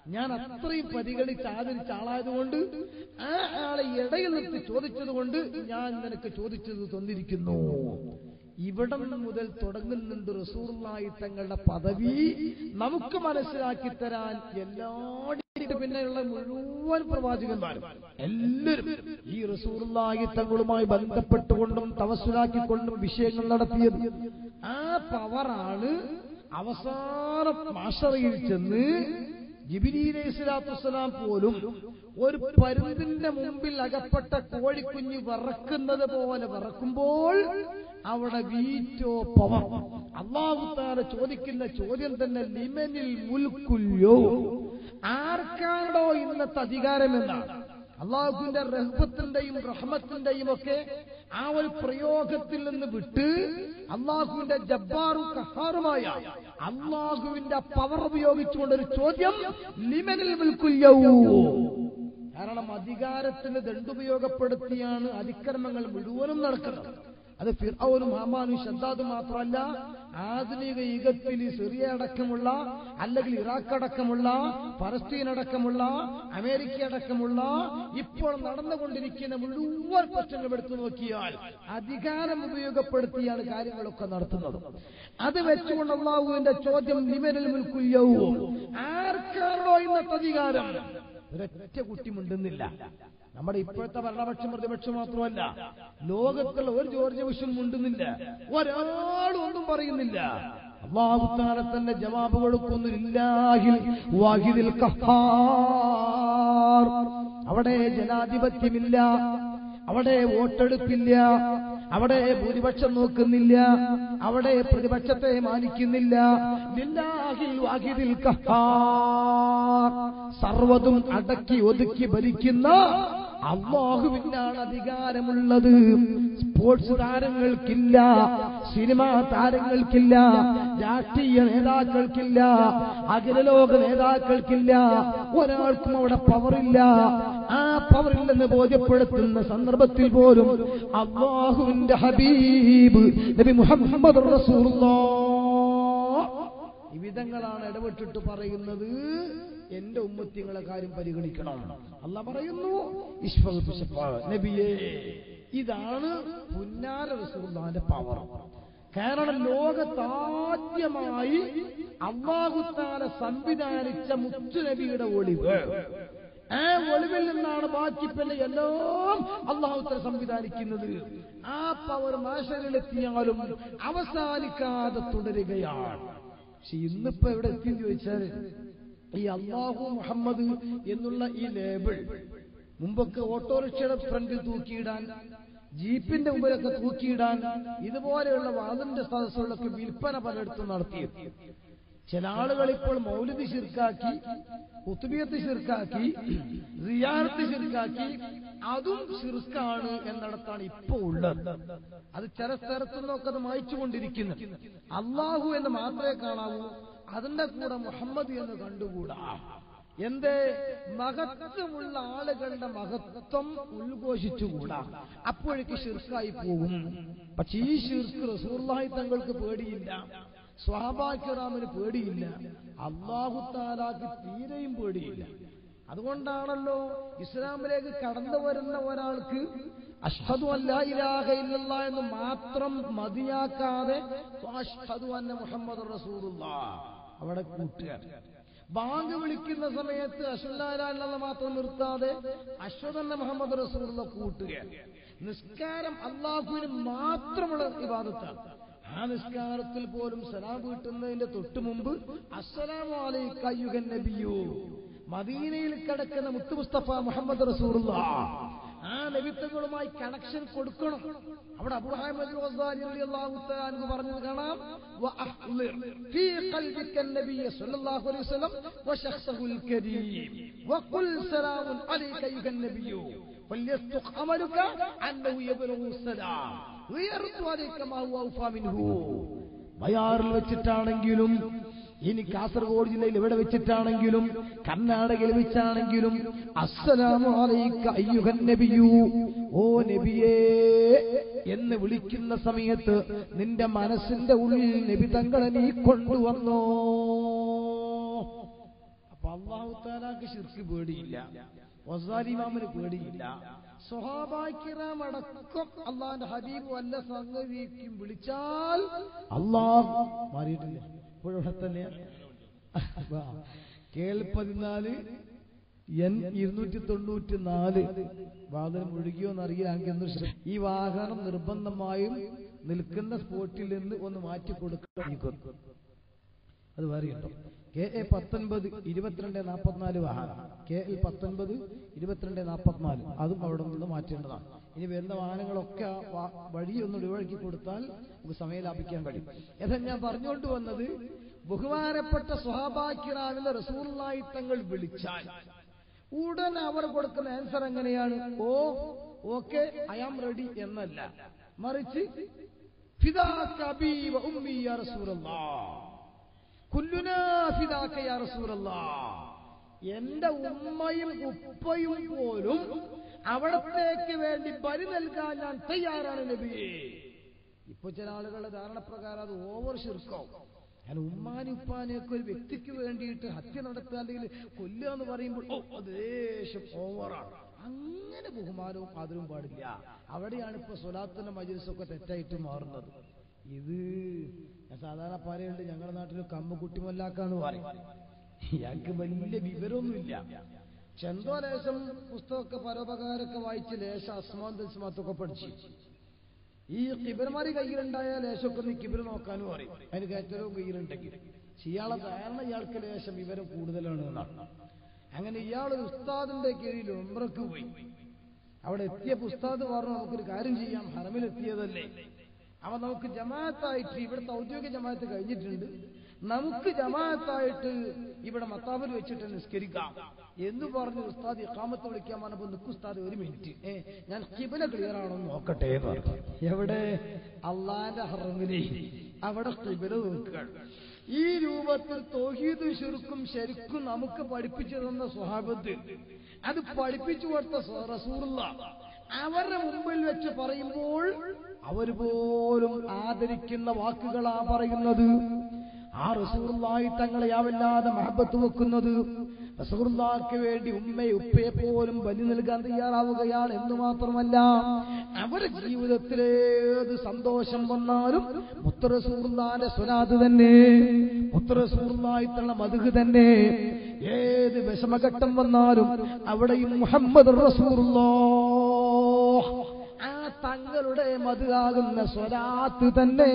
ഞാൻ അത്രയും പരിഗണിച്ച് ആദരിച്ച ആളായതുകൊണ്ട് ആ ആളെ ഇടയിൽ നിർത്തി ചോദിച്ചതുകൊണ്ട് ഞാൻ നിനക്ക് ചോദിച്ചത് തന്നിരിക്കുന്നു ഇവിടം മുതൽ തുടങ്ങുന്നുണ്ട് റസൂർലായി തങ്ങളുടെ പദവി നമുക്ക് മനസ്സിലാക്കി തരാൻ എല്ലായിടത്തും പിന്നെയുള്ള മുഴുവൻ പ്രവാചകന്മാരും എല്ലാവരും ഈ റസൂർലായി തങ്ങളുമായി ബന്ധപ്പെട്ടുകൊണ്ടും തവസ്സുലാക്കിക്കൊണ്ടും വിഷയങ്ങൾ നടത്തിയത് ആ പവറാണ് അവസാനം മാഷറയിൽ ചെന്ന് ജിബിലി ഇസ്ലാത്തുസ്ലാം പോലും ഒരു പരുന്തിന്റെ മുമ്പിൽ അകപ്പെട്ട കോഴിക്കുഞ്ഞ് വിറക്കുന്നത് പോലെ വിറക്കുമ്പോൾ അവിടെ വീറ്റോ പവർ അള്ളാഹുത്താല ചോദിക്കുന്ന ചോദ്യം തന്നെ ലിമനിൽ മുൽക്കുല്യോ ആർക്കാണോ ഇന്നത്തെ അധികാരമെന്നാണ് അള്ളാഹുവിന്റെ റഹ്മത്തിന്റെയും റഹ്മത്തിന്റെയും ഒക്കെ ആ ഒരു പ്രയോഗത്തിൽ നിന്ന് വിട്ട് അള്ളാഹുവിന്റെ ജബ്ബാറും കഹാറുമായ അള്ളാഹുവിന്റെ പവർ ഉപയോഗിച്ചുകൊണ്ട് ഒരു ചോദ്യം ലിമനിൽ വിൽക്കുല്യൂ കാരണം അധികാരത്തിന് ദണ്ടുപയോഗപ്പെടുത്തിയാണ് അതിക്രമങ്ങൾ മുഴുവനും നടക്കുന്നത് അത് ഫിർഔനും ഹമാനും ഷദ്ദാദും മാത്രമല്ല ആധുനിക യുഗത്തിൽ സിറിയ അടക്കമുള്ള അല്ലെങ്കിൽ ഇറാഖ് അടക്കമുള്ള ഫലസ്തീൻ അടക്കമുള്ള അമേരിക്ക അടക്കമുള്ള ഇപ്പോൾ നടന്നുകൊണ്ടിരിക്കുന്ന മുഴുവൻ പ്രശ്നങ്ങൾ എടുത്തു നോക്കിയാൽ അധികാരം ഉപയോഗപ്പെടുത്തിയാണ് കാര്യങ്ങളൊക്കെ നടത്തുന്നത് അത് വെച്ചുകൊണ്ട് അള്ളാഹുവിന്റെ ചോദ്യം നിമനിൽ മുൽക്കുയ്യവും ആർക്കാണോ ഇന്നത്തെ അധികാരം ഒരൊറ്റ കുട്ടി മിണ്ടുന്നില്ല നമ്മുടെ ഇപ്പോഴത്തെ ഭരണപക്ഷം പ്രതിപക്ഷം മാത്രമല്ല ലോകത്തുള്ള ഒരു ജോർജ് ബുഷും മിണ്ടുന്നില്ല ഒരാളും ഒന്നും പറയുന്നില്ല അള്ളാഹുത്താല തന്നെ ജവാബ് കൊടുക്കുന്നില്ലാഹിൽ വാഹിദിൽ കഹാർ അവിടെ ജനാധിപത്യമില്ല അവിടെ വോട്ടെടുപ്പില്ല അവിടെ ഭൂരിപക്ഷം നോക്കുന്നില്ല അവിടെ പ്രതിപക്ഷത്തെ മാനിക്കുന്നില്ല ലില്ലാഹിൽ വാഹിദിൽ കഹാർ സർവതും അടക്കി ഒതുക്കി ഭരിക്കുന്ന അള്ളാഹുവിനാണ് അധികാരമുള്ളത് സ്പോർട്സ് താരങ്ങൾക്കില്ല സിനിമാ താരങ്ങൾക്കില്ല രാഷ്ട്രീയ നേതാക്കൾക്കില്ല അഖിലലോക നേതാക്കൾക്കില്ല ഒരാൾക്കും അവിടെ പവറില്ല ആ പവറില്ലെന്ന് ബോധ്യപ്പെടുത്തുന്ന സന്ദർഭത്തിൽ പോലും അള്ളാഹുവിന്റെ ഹബീബ് നബി മുഹമ്മദ് ഈ വിധങ്ങളാണ് ഇടപെട്ടിട്ട് പറയുന്നത് എന്റെ ഉമ്മത്തിങ്ങളെ കാര്യം പരിഗണിക്കണം അല്ല പറയുന്നു നബിയേ ഇതാണ് പുന്നാര റസൂള്ളാന്റെ പവർ കാരണം ലോകത്താദ്യമായി അള്ളാഹുത്താല സംവിധാനിച്ച മുത്തുനബിയുടെ ഒളിവ് ആ ഒളിവിൽ നിന്നാണ് ബാക്കി പിന്നെ എല്ലാം അള്ളാഹുത്തല സംവിധാനിക്കുന്നത് ആ പവർ മാഷറിലെത്തിയാലും അവസാനിക്കാതെ തുടരുകയാണ് പക്ഷെ ഇന്നിപ്പോ എവിടെ എത്തിയെന്ന് ചോദിച്ചാൽ ഈ അള്ളാഹു മുഹമ്മദ് എന്നുള്ള ഈ ലേബിൾ മുമ്പൊക്കെ ഓട്ടോറിക്ഷയുടെ ഫ്രണ്ടിൽ തൂക്കിയിടാൻ ജീപ്പിന്റെ മുമ്പിലൊക്കെ തൂക്കിയിടാൻ ഇതുപോലെയുള്ള വാതിന്റെ സദസ്സുകളൊക്കെ വിൽപ്പന പലയിടത്തും നടത്തിയത് ചില ആളുകൾ ഇപ്പോൾ മൗലിദ് ശിർക്കാക്കി കുത്തുബിയത്ത് ശിർക്കാക്കി റിയാർത്ത് ശിർക്കാക്കി അതും ശിർക്കാണ് എന്നിടത്താണ് ഇപ്പൊ ഉള്ളത് അത് ചില സ്ഥലത്തു നിന്നൊക്കെ അത് മായിച്ചുകൊണ്ടിരിക്കുന്നു അള്ളാഹു എന്ന് മാത്രമേ കാണാവൂ അതിന്റെ കൂടെ മുഹമ്മദ് എന്ന് കണ്ടുകൂടാ എന്തേ മഹത്വമുള്ള ആളുകളുടെ മഹത്വം ഉദ്ഘോഷിച്ചുകൂടാ അപ്പോഴേക്ക് ഷിർക്കായി പോകും പക്ഷെ ഈ ഷിർക്ക് റസൂർലായി തങ്ങൾക്ക് പേടിയില്ല സ്വാഭാക്കിറാമിന് പേടിയില്ല അള്ളാഹു താലാക്ക് തീരെയും പേടിയില്ല അതുകൊണ്ടാണല്ലോ ഇസ്ലാമിലേക്ക് കടന്നു വരുന്ന ഒരാൾക്ക് അഷ്ഹദു അല്ലാ ഇലാഹ ഇല്ലല്ല എന്ന് മാത്രം മതിയാക്കാതെ അഷ്ഹദു അന്ന മുഹമ്മദ് റസൂലുള്ള അവിടെ കൂട്ടുക ബാങ്ക് വിളിക്കുന്ന സമയത്ത് അശ്വല്ലാലുള്ള മാത്രം നിർത്താതെ അശ്വതന്ന മുഹമ്മദ് റസൂലുള്ള കൂട്ടുക നിസ്കാരം അള്ളാഹുവിന് മാത്രമുള്ള വിവാദത്താണ് ആ നിസ്കാരത്തിൽ പോലും സലാം വീട്ടുന്നതിന്റെ തൊട്ടു മുമ്പ് അസ്സലാമു അലൈക്കയ്യുഹൻ നബിയോ മദീനയിൽ കിടക്കുന്ന മുത്തു മുസ്തഫ മുഹമ്മദ് റസൂറുള്ള ആ നബിത്വങ്ങളുമായി കണക്ഷൻ കൊടുക്കണം അവിടെ അബുഹാമദ് പറഞ്ഞത് കാണാം وأحضر في قلبك النبي صلى الله عليه وسلم وشخصه الكريم وقل سلام عليك أيها النبي فليصدق عملك أنه يبلغ السلام ويرد عليك ما هو أوفى منه ബയാറിൽ വെച്ചിട്ടാണെങ്കിലും ഇനി കാസർഗോഡ് ജില്ലയിൽ എവിടെ വെച്ചിട്ടാണെങ്കിലും കർണാടകയിൽ വെച്ചാണെങ്കിലും അസ്സലാമു അലൈക അയ്യുഹൻ നബിയു ഓ നബിയേ എന്ന് വിളിക്കുന്ന സമയത്ത് നിന്റെ മനസ്സിന്റെ ഉള്ളിൽ നബി തങ്ങളെ നീ കൊണ്ടുവന്നോ അപ്പൊ അള്ളാഹു താലാക്ക് ശിർക്ക് പേടിയില്ല വസാലിമാമിന് പേടിയില്ല സ്വഹാബാക്കിറാം അടക്കം അള്ളാന്റെ ഹബീബ് വല്ല സംഗതിക്കും വിളിച്ചാൽ അള്ളാഹ് മാറിയിട്ടില്ല ഇപ്പോഴും ഇവിടെ തന്നെയാണ് കേൾ പതിനാല് എൻ ഇരുന്നൂറ്റി തൊണ്ണൂറ്റി നാല് വാഹനം ഒഴുകിയോന്ന് അറിയാമെങ്കിൽ ഈ വാഹനം നിർബന്ധമായും നിൽക്കുന്ന സ്പോട്ടിൽ നിന്ന് ഒന്ന് മാറ്റി കൊടുക്കണം അത് വേറെയുണ്ടോ കെ എ പത്തൊൻപത് ഇരുപത്തിരണ്ട് നാൽപ്പത്തിനാല് വാഹനം കെ എൽ പത്തൊൻപത് ഇരുപത്തിരണ്ട് നാൽപ്പത്തിനാല് അതും അവിടെ നിന്ന് മാറ്റേണ്ടതാണ് ഇനി വരുന്ന വാഹനങ്ങളൊക്കെ ആ വാ- വഴി ഒന്ന് ഒഴിവാക്കി കൊടുത്താൽ നമുക്ക് സമയം ലാഭിക്കാൻ കഴിയും എന്നാ ഞാൻ പറഞ്ഞുകൊണ്ട് വന്നത് ബഹുമാനപ്പെട്ട സ്വഹാബാക്കിറാവിലെ റസൂലായി തങ്ങൾ വിളിച്ചാൽ ഉടൻ അവർ കൊടുക്കുന്ന ആൻസർ എങ്ങനെയാണ് oh okay I am ready എന്നല്ല മറിച്ച് ഫിദാക അബീ വ ഉമ്മി യാ റസൂലല്ലാഹ് കുല്ലുനാ ഫിദാക യാ റസൂലല്ലാഹ് എന്റെ ഉമ്മയും ഉപ്പയും പോലും അവിടത്തേക്ക് വേണ്ടി ബലി നൽകാൻ ഞാൻ തയ്യാറാണ് നബിയെ ഇപ്പൊ ചില ആളുകളുടെ ധാരണപ്രകാരം അത് ഓവർ ശിർക്കാവും ഞാൻ ഉമ്മാനും ഉപ്പാനെയൊക്കെ ഒരു വ്യക്തിക്ക് വേണ്ടിയിട്ട് ഹത്യ നടത്തുക അല്ലെങ്കിൽ കൊല്ലുക എന്ന് പറയുമ്പോൾ ഓ അത് ദേശം ഓവറാണ് അങ്ങനെ ബഹുമാനവും ആദരവും പാടില്ല അവിടെയാണ് ഇപ്പൊ സ്വലാത്തിന്റെ മജലിസൊക്കെ തെറ്റായിട്ട് മാറുന്നത് ഇത് ഞാൻ സാധാരണ പറയുന്നുണ്ട് ഞങ്ങളുടെ നാട്ടിൽ കമ്മ കുട്ടിമല്ലാക്കാന്ന് പറയും ഇയാൾക്ക് വലിയ വിവരമൊന്നുമില്ല ചെന്തോ ലേശം പുസ്തകമൊക്കെ പരോപകാരമൊക്കെ വായിച്ച് ലേശം അസ്മാന്തസ്മാത്തൊക്കെ പഠിച്ചു ഈ കിബിർമാരി കയ്യിലുണ്ടായ ലേശമൊക്കെ ഒന്ന് കിബിർ നോക്കാനും പറയും അതിന് കയറ്റവും കയ്യിലുണ്ടെങ്കിൽ പക്ഷെ ഇയാളെ ധാരണ ഇയാൾക്ക് ലേശം വിവരം കൂടുതലാണ് എന്നാണ് അങ്ങനെ ഇയാൾ ഒരു ഉസ്താദിന്റെ കീഴിൽ ഉംറക്ക് പോയി അവിടെ എത്തിയ ഉസ്താദ് പറഞ്ഞു നമുക്കൊരു കാര്യം ചെയ്യാം ഹറമിലെത്തിയതല്ലേ അവ നമുക്ക് ജമാഅത്തായിട്ട് ഇവിടുത്തെ ഔദ്യോഗിക ജമാഅത്ത് കഴിഞ്ഞിട്ടുണ്ട് നമുക്ക് ജമാഅത്തായിട്ട് ഇവിടെ മത്താബിൽ വെച്ചിട്ട് നിസ്കരിക്കാം എന്ന് പറഞ്ഞ് ഉസ്താദ് ഇഖാമത്ത് വിളിക്കാൻ പറഞ്ഞപ്പോ നിൽക്കും ഉസ്താദ് ഒരു മിനിറ്റ് ഏ ഞാൻ കിബില ക്ലിയർ ആണോ എന്ന് നോക്കട്ടെ എന്ന് പറഞ്ഞു. എവിടെ അള്ളാന്റെ ഹറമിലെ അവിടെ കിബില നോക്കുകയാണ് ഈ രൂപത്തിൽ തോഹീദ് ശുരുക്കും ശരിക്കും നമുക്ക് പഠിപ്പിച്ചു തന്ന സ്വഹാബത്ത് അത് പഠിപ്പിച്ചു കൊടുത്ത സ്വ- റസൂലുള്ള അവരുടെ മുമ്പിൽ വെച്ച് പറയുമ്പോൾ അവർ പോലും ആദരിക്കുന്ന വാക്കുകളാ പറയുന്നത് ആ റസൂറുള്ളായി തങ്ങളെ യാവല്ലാതെ മഹബത്ത് വെക്കുന്നത് റസൂറുള്ളാക്ക് വേണ്ടി ഉമ്മയെ ഉപ്പയെ പോലും ബലി നൽകാൻ തയ്യാറാവുകയാണ് എന്ന് മാത്രമല്ല അവരുടെ ജീവിതത്തിലേത് സന്തോഷം വന്നാലും മുത്തറസൂറുള്ളാന്റെ സ്വലാത് തന്നെ മുത്തറസൂറുള്ളായി തള്ള മധുഹ് തന്നെ ഏത് വിഷമഘട്ടം വന്നാലും അവിടെയും മുഹമ്മദ് റസൂറുള്ളോ ആ തങ്ങളുടെ മധുവാകുന്ന സ്വരാത്ത് തന്നെ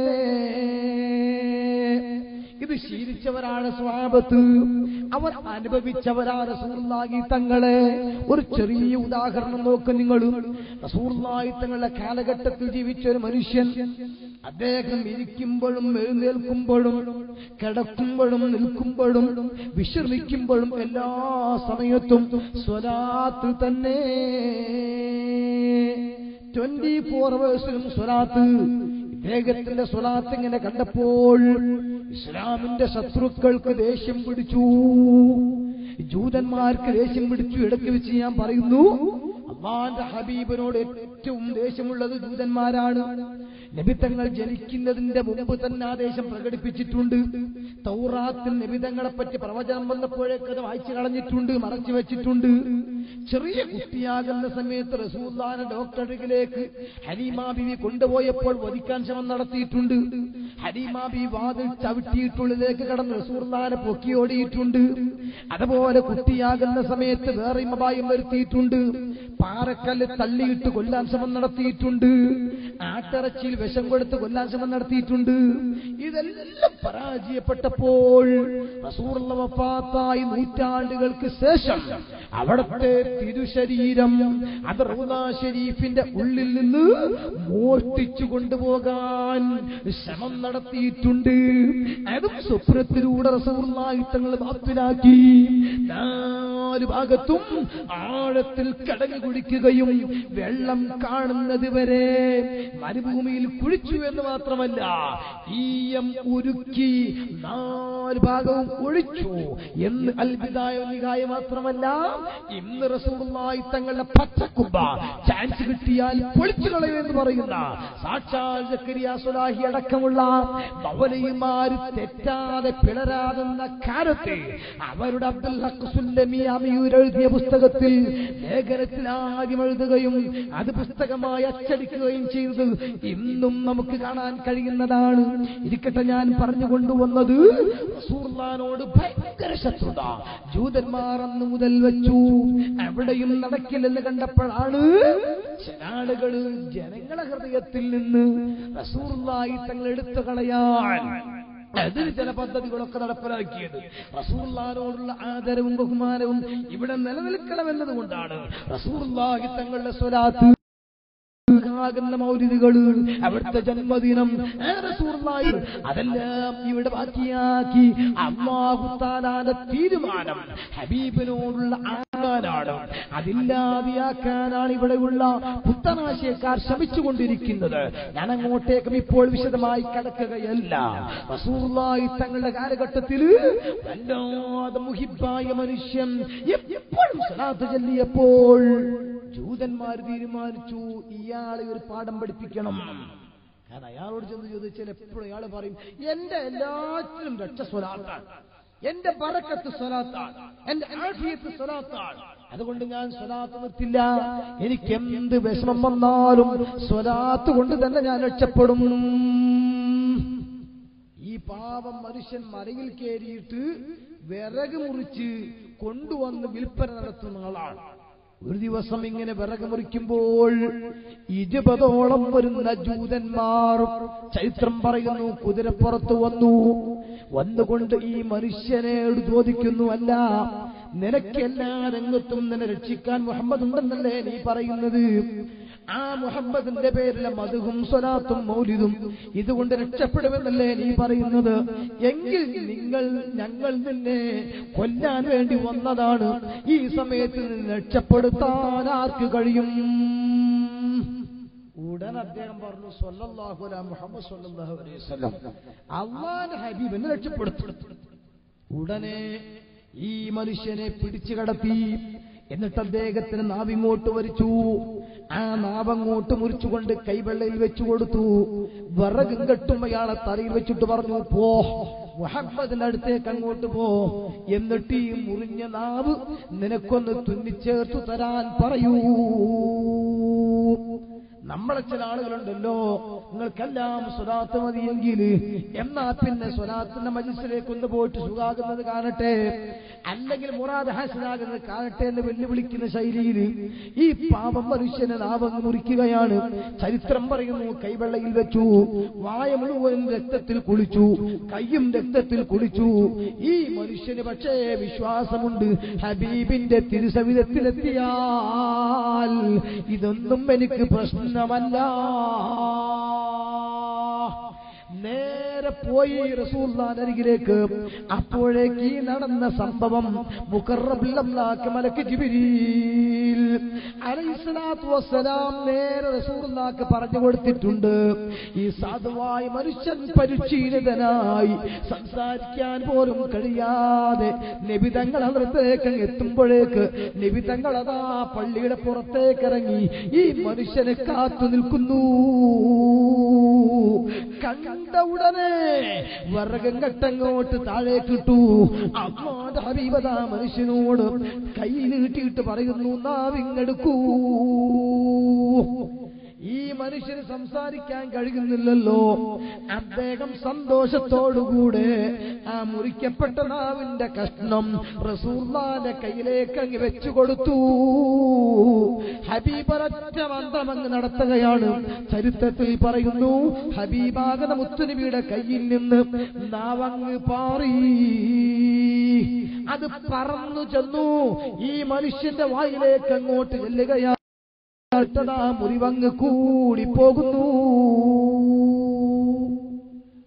ഇത് ശീലിച്ചവരാണ് സ്വാപത്ത് അവർ അനുഭവിച്ചവരാണ് റസൂർലായി തങ്ങളെ ഒരു ചെറിയ ഉദാഹരണം നോക്ക് നിങ്ങൾ റസൂർലായി തങ്ങളുടെ കാലഘട്ടത്തിൽ ജീവിച്ച ഒരു മനുഷ്യൻ അദ്ദേഹം ഇരിക്കുമ്പോഴും എഴുന്നേൽക്കുമ്പോഴും കിടക്കുമ്പോഴും നിൽക്കുമ്പോഴും വിശ്രമിക്കുമ്പോഴും എല്ലാ സമയത്തും സ്വലാത്ത് തന്നെ ട്വന്റി ഫോർ അവേഴ്സിലും സ്വലാത്ത് ഇദ്ദേഹത്തിന്റെ സ്വലാത്ത് ഇങ്ങനെ കണ്ടപ്പോൾ ഇസ്ലാമിന്റെ ശത്രുക്കൾക്ക് ദേഷ്യം പിടിച്ചു ജൂതന്മാർക്ക് ദേഷ്യം പിടിച്ചു ഇടയ്ക്ക് വെച്ച് ഞാൻ പറയുന്നു അള്ളാന്റെ ഹബീബിനോട് ഏറ്റവും ദേഷ്യമുള്ളത് ജൂതന്മാരാണ് നബിത്തങ്ങൾ ജനിക്കുന്നതിന്റെ മുമ്പ് തന്നെ ആ ദേശം പ്രകടിപ്പിച്ചിട്ടുണ്ട് തൗറാത്തിൽ നബിതങ്ങളെ പറ്റി പ്രവചനം വന്നപ്പോഴേക്ക് അത് വായിച്ചു കളഞ്ഞിട്ടുണ്ട് മറച്ചു വെച്ചിട്ടുണ്ട് ചെറിയ കുട്ടിയാകുന്ന സമയത്ത് റസൂല്ലാന ഡോക്ടറിലേക്ക് ഹരീമാ ബിവി കൊണ്ടുപോയപ്പോൾ വധിക്കാൻ ശ്രമം നടത്തിയിട്ടുണ്ട് ഹരീമാ ബി വാതിൽ ചവിട്ടിയിട്ടുള്ളിലേക്ക് കടന്ന് റസൂർലാനെ പൊക്കിയോടിയിട്ടുണ്ട് അതുപോലെ കുട്ടിയാകുന്ന സമയത്ത് വേറെ മപായം വരുത്തിയിട്ടുണ്ട് പാറക്കല്ല് തള്ളിയിട്ട് കൊല്ലാൻ ശ്രമം നടത്തിയിട്ടുണ്ട് ആട്ടിറച്ചിയിൽ വിഷം കൊടുത്ത് കൊല്ലാൻ ശ്രമം നടത്തിയിട്ടുണ്ട് ഇതെല്ലാം പരാജയപ്പെട്ടപ്പോൾ റസൂറുള്ള വഫാത്തായി നൂറ്റാണ്ടുകൾക്ക് ശേഷം അവിടത്തെ തിരുശരീരം അത് റൗദ ഷരീഫിന്റെ ഉള്ളിൽ നിന്ന് മോഷ്ടിച്ചു കൊണ്ടുപോകാൻ ശ്രമം നടത്തിയിട്ടുണ്ട് അതും സ്വപ്നത്തിലൂടെ റസൂറുള്ളായി തങ്ങൾ ബാത്തിലാക്കി ദാ നാല് ഭാഗത്തും ആഴത്തിൽ കടങ്ങി കുടിക്കുകയും വെള്ളം കാണുന്നത് വരെ മരുഭൂമിയിൽ കുഴിച്ചു എന്ന് മാത്രമല്ല ഈയം ഉരുക്കി നാല് ഭാഗവും ഒഴിച്ചു എന്ന് അത്ഭുതായ നികായ മാത്രമല്ല ഇന്ന് റസൂറുമായി തങ്ങളുടെ പച്ചക്കുമ്പ ചാൻസ് കിട്ടിയാൽ പൊളിച്ചു കളയുമെന്ന് പറയുന്ന സാക്ഷാൽ ജക്കരിയ സുലാഹി അടക്കമുള്ള മൗലയിമാര് തെറ്റാതെ പിളരാതെന്ന കാലത്ത് അവരുടെ അബ്ദുൽ ഹക്ക് സുല്ലമി അമിയൂർ എഴുതിയ പുസ്തകത്തിൽ ലേഖനത്തിൽ ആദ്യം എഴുതുകയും അത് പുസ്തകമായി അച്ചടിക്കുകയും ചെയ്തത് ഇന്നും നമുക്ക് കാണാൻ കഴിയുന്നതാണ് ഇരിക്കട്ടെ ഞാൻ പറഞ്ഞു കൊണ്ടുവന്നത് റസൂർലാനോട് ഭയങ്കര ശത്രുത ജൂതന്മാർ അന്ന് മുതൽ വെച്ചു എവിടെയും നടക്കില്ലെന്ന് കണ്ടപ്പോഴാണ് ചില ആളുകൾ ജനങ്ങളെ ഹൃദയത്തിൽ നിന്ന് റസൂർലായി തങ്ങൾ എടുത്തു കളയാൻ അതിന് ചില പദ്ധതികളൊക്കെ നടപ്പിലാക്കിയത് റസൂർലാനോടുള്ള ആദരവും ബഹുമാനവും ഇവിടെ നിലനിൽക്കണമെന്നതുകൊണ്ടാണ് റസൂർലാഹി തങ്ങളുടെ സ്വലാത്ത് ആകുന്ന മൗലിദുകൾ അവിടുത്തെ ജന്മദിനം ആ റസൂലുള്ളാഹി അതെല്ലാം ഇവിടെ ബാക്കിയാക്കി അള്ളാഹുത്താലാന്റെ തീരുമാനം ഹബീബിനോടുള്ള ആകാനാണ് അതില്ലാതെയാക്കാനാണ് ഇവിടെയുള്ള പുത്തനാശയക്കാർ ശ്രമിച്ചുകൊണ്ടിരിക്കുന്നത് ഞാൻ അങ്ങോട്ടേക്കും ഇപ്പോൾ വിശദമായി കടക്കുകയല്ല റസൂലുള്ളാഹി തങ്ങളുടെ കാലഘട്ടത്തിൽ വല്ലാതെ മുഹിബായ മനുഷ്യൻ എപ്പോഴും സലാത്ത് ചൊല്ലിയപ്പോൾ ജൂതന്മാർ തീരുമാനിച്ചു ഇയാളെ ഒരു പാഠം പഠിപ്പിക്കണം കാരണം അയാളോട് ചെന്ന് ചോദിച്ചാൽ എപ്പോഴും അയാൾ പറയും എന്റെ എല്ലാറ്റിനും രക്ഷ സ്വലാത്താണ് എന്റെ ബറക്കത്ത് സ്വലാത്താണ് എന്റെ ആഫിയത്ത് സ്വലാത്താണ് അതുകൊണ്ട് ഞാൻ സ്വലാത്ത് നിർത്തില്ല എനിക്ക് എന്ത് വിഷമം വന്നാലും സ്വലാത്ത് കൊണ്ട് തന്നെ ഞാൻ രക്ഷപ്പെടും ഈ പാവം മനുഷ്യൻ മരയിൽ കയറിയിട്ട് വിറക് മുറിച്ച് കൊണ്ടുവന്ന് വിൽപ്പന നടത്തുന്ന ആളാണ് ഒരു ദിവസം ഇങ്ങനെ വിറക് മുറിക്കുമ്പോൾ ഇരുപതോളം വരുന്ന ജൂതന്മാർ ചരിത്രം പറയുന്നു കുതിരപ്പുറത്ത് വന്നു വന്നുകൊണ്ട് ഈ മനുഷ്യനെ ചോദിക്കുന്നു അല്ല നിനക്ക് എല്ലാ രംഗത്തും നിന്നെ രക്ഷിക്കാൻ മുഹമ്മദ് ഉണ്ടെന്നല്ലേ നീ പറയുന്നത് ആ മുഹമ്മദിന്റെ പേരിലെ മധുവും സ്വലാത്തും മൗലിദും ഇതുകൊണ്ട് രക്ഷപ്പെടുമെന്നല്ലേ നീ പറയുന്നത് എങ്കിൽ നിങ്ങൾ ഞങ്ങൾ നിന്നെ കൊല്ലാൻ വേണ്ടി വന്നതാണ് ഈ സമയത്ത് നിന്ന് രക്ഷപ്പെടുത്താൻ ആർക്ക് കഴിയും ഉടൻ അദ്ദേഹം പറഞ്ഞു സല്ലല്ലാഹു അലാ മുഹമ്മദ് സല്ലല്ലാഹു അലൈഹി വസല്ലം അള്ളാന്റെ ഹബീബിനെ രക്ഷപ്പെടുത്തും ഉടനെ ഈ മനുഷ്യനെ പിടിച്ചു കടത്തി എന്നിട്ട് അദ്ദേഹത്തിന് നാവിങ്ങോട്ട് വരിച്ചു ആ നാവങ്ങോട്ട് മുറിച്ചുകൊണ്ട് കൈവെള്ളയിൽ വെച്ചു കൊടുത്തു വിറകും കെട്ടും അയാളെ തലയിൽ വെച്ചിട്ട് പറഞ്ഞു പോ മുഹമ്മദിന്റെ അടുത്തേക്ക് അങ്ങോട്ട് പോ എന്നിട്ട് ഈ മുറിഞ്ഞ നാവ് നിനക്കൊന്ന് തുന്നിച്ചേർത്തു തരാൻ പറയൂ നമ്മളെ ചില ആളുകളുണ്ടല്ലോ നിങ്ങൾക്കെല്ലാം സ്വലാത്ത് മതിയെങ്കിൽ എന്നാ പിന്നെ സ്വലാത്തിന്റെ മജിസിലേക്ക് ഒന്ന് പോയിട്ട് സുഖാകുന്നത് കാണട്ടെ അല്ലെങ്കിൽ മുറാദ് ഹാസനാകുന്നത് കാണട്ടെ എന്ന് വെല്ലുവിളിക്കുന്ന ശൈലിയിൽ ഈ പാപം മനുഷ്യനെ നാവങ്ങ് മുറിക്കുകയാണ് ചരിത്രം പറയുന്നു കൈവെള്ളയിൽ വെച്ചു വായ മുഴുവൻ രക്തത്തിൽ കുളിച്ചു കയ്യും രക്തത്തിൽ കുളിച്ചു ഈ മനുഷ്യന് പക്ഷേ വിശ്വാസമുണ്ട് ഹബീബിന്റെ തിരുസവിധത്തിലെത്തിയാൽ ഇതൊന്നും എനിക്ക് പ്രശ്നമല്ല നേരെ പോയി റസൂല്ലാന്റെ അരികിലേക്ക് അപ്പോഴേക്ക് ഈ നടന്ന സംഭവം മുഖറബില്ലാക്ക് മലക്ക് ജിബിരീൽ അലൈഹിസ്സലാത്തു വസ്സലാം നേരെ റസൂല്ലാക്ക് പറഞ്ഞു കൊടുത്തിട്ടുണ്ട് ഈ സാധുവായ മനുഷ്യൻ പരിശീലിതനായി സംസാരിക്കാൻ പോലും കഴിയാതെ നിബിതങ്ങൾ അതിർത്തേക്ക് എത്തുമ്പോഴേക്ക് നിബിതങ്ങൾ അതാ പള്ളിയുടെ പുറത്തേക്ക് ഇറങ്ങി ഈ മനുഷ്യനെ കാത്തു നിൽക്കുന്നു കണ്ട ഉടനെ വിറകം കെട്ടങ്ങോട്ട് താഴേക്കിട്ടു അമ്മാന്റെ ഹബീബത മനുഷ്യനോട് കൈ നീട്ടിയിട്ട് പറയുന്നു നാവിങ്ങെടുക്കൂ ഈ മനുഷ്യന് സംസാരിക്കാൻ കഴിയുന്നില്ലല്ലോ അദ്ദേഹം സന്തോഷത്തോടുകൂടെ ആ മുറിക്കപ്പെട്ട നാവിന്റെ കഷ്ണം റസൂർലാന്റെ കയ്യിലേക്ക് അങ്ങ് വെച്ചു കൊടുത്തു ഹബീബററ്റ മന്ത്രമങ്ങ് നടത്തുകയാണ് ചരിത്രത്തിൽ പറയുന്നു ഹബീബാകത മുത്തുനബിയുടെ കയ്യിൽ നിന്ന് നാവങ്ങ് പാറി അത് പറന്നു ചെന്നു ഈ മനുഷ്യന്റെ വായിലേക്ക് അങ്ങോട്ട് ചെല്ലുകയാണ് ാ മുറിവങ്ങ് കൂടി പോകുന്നു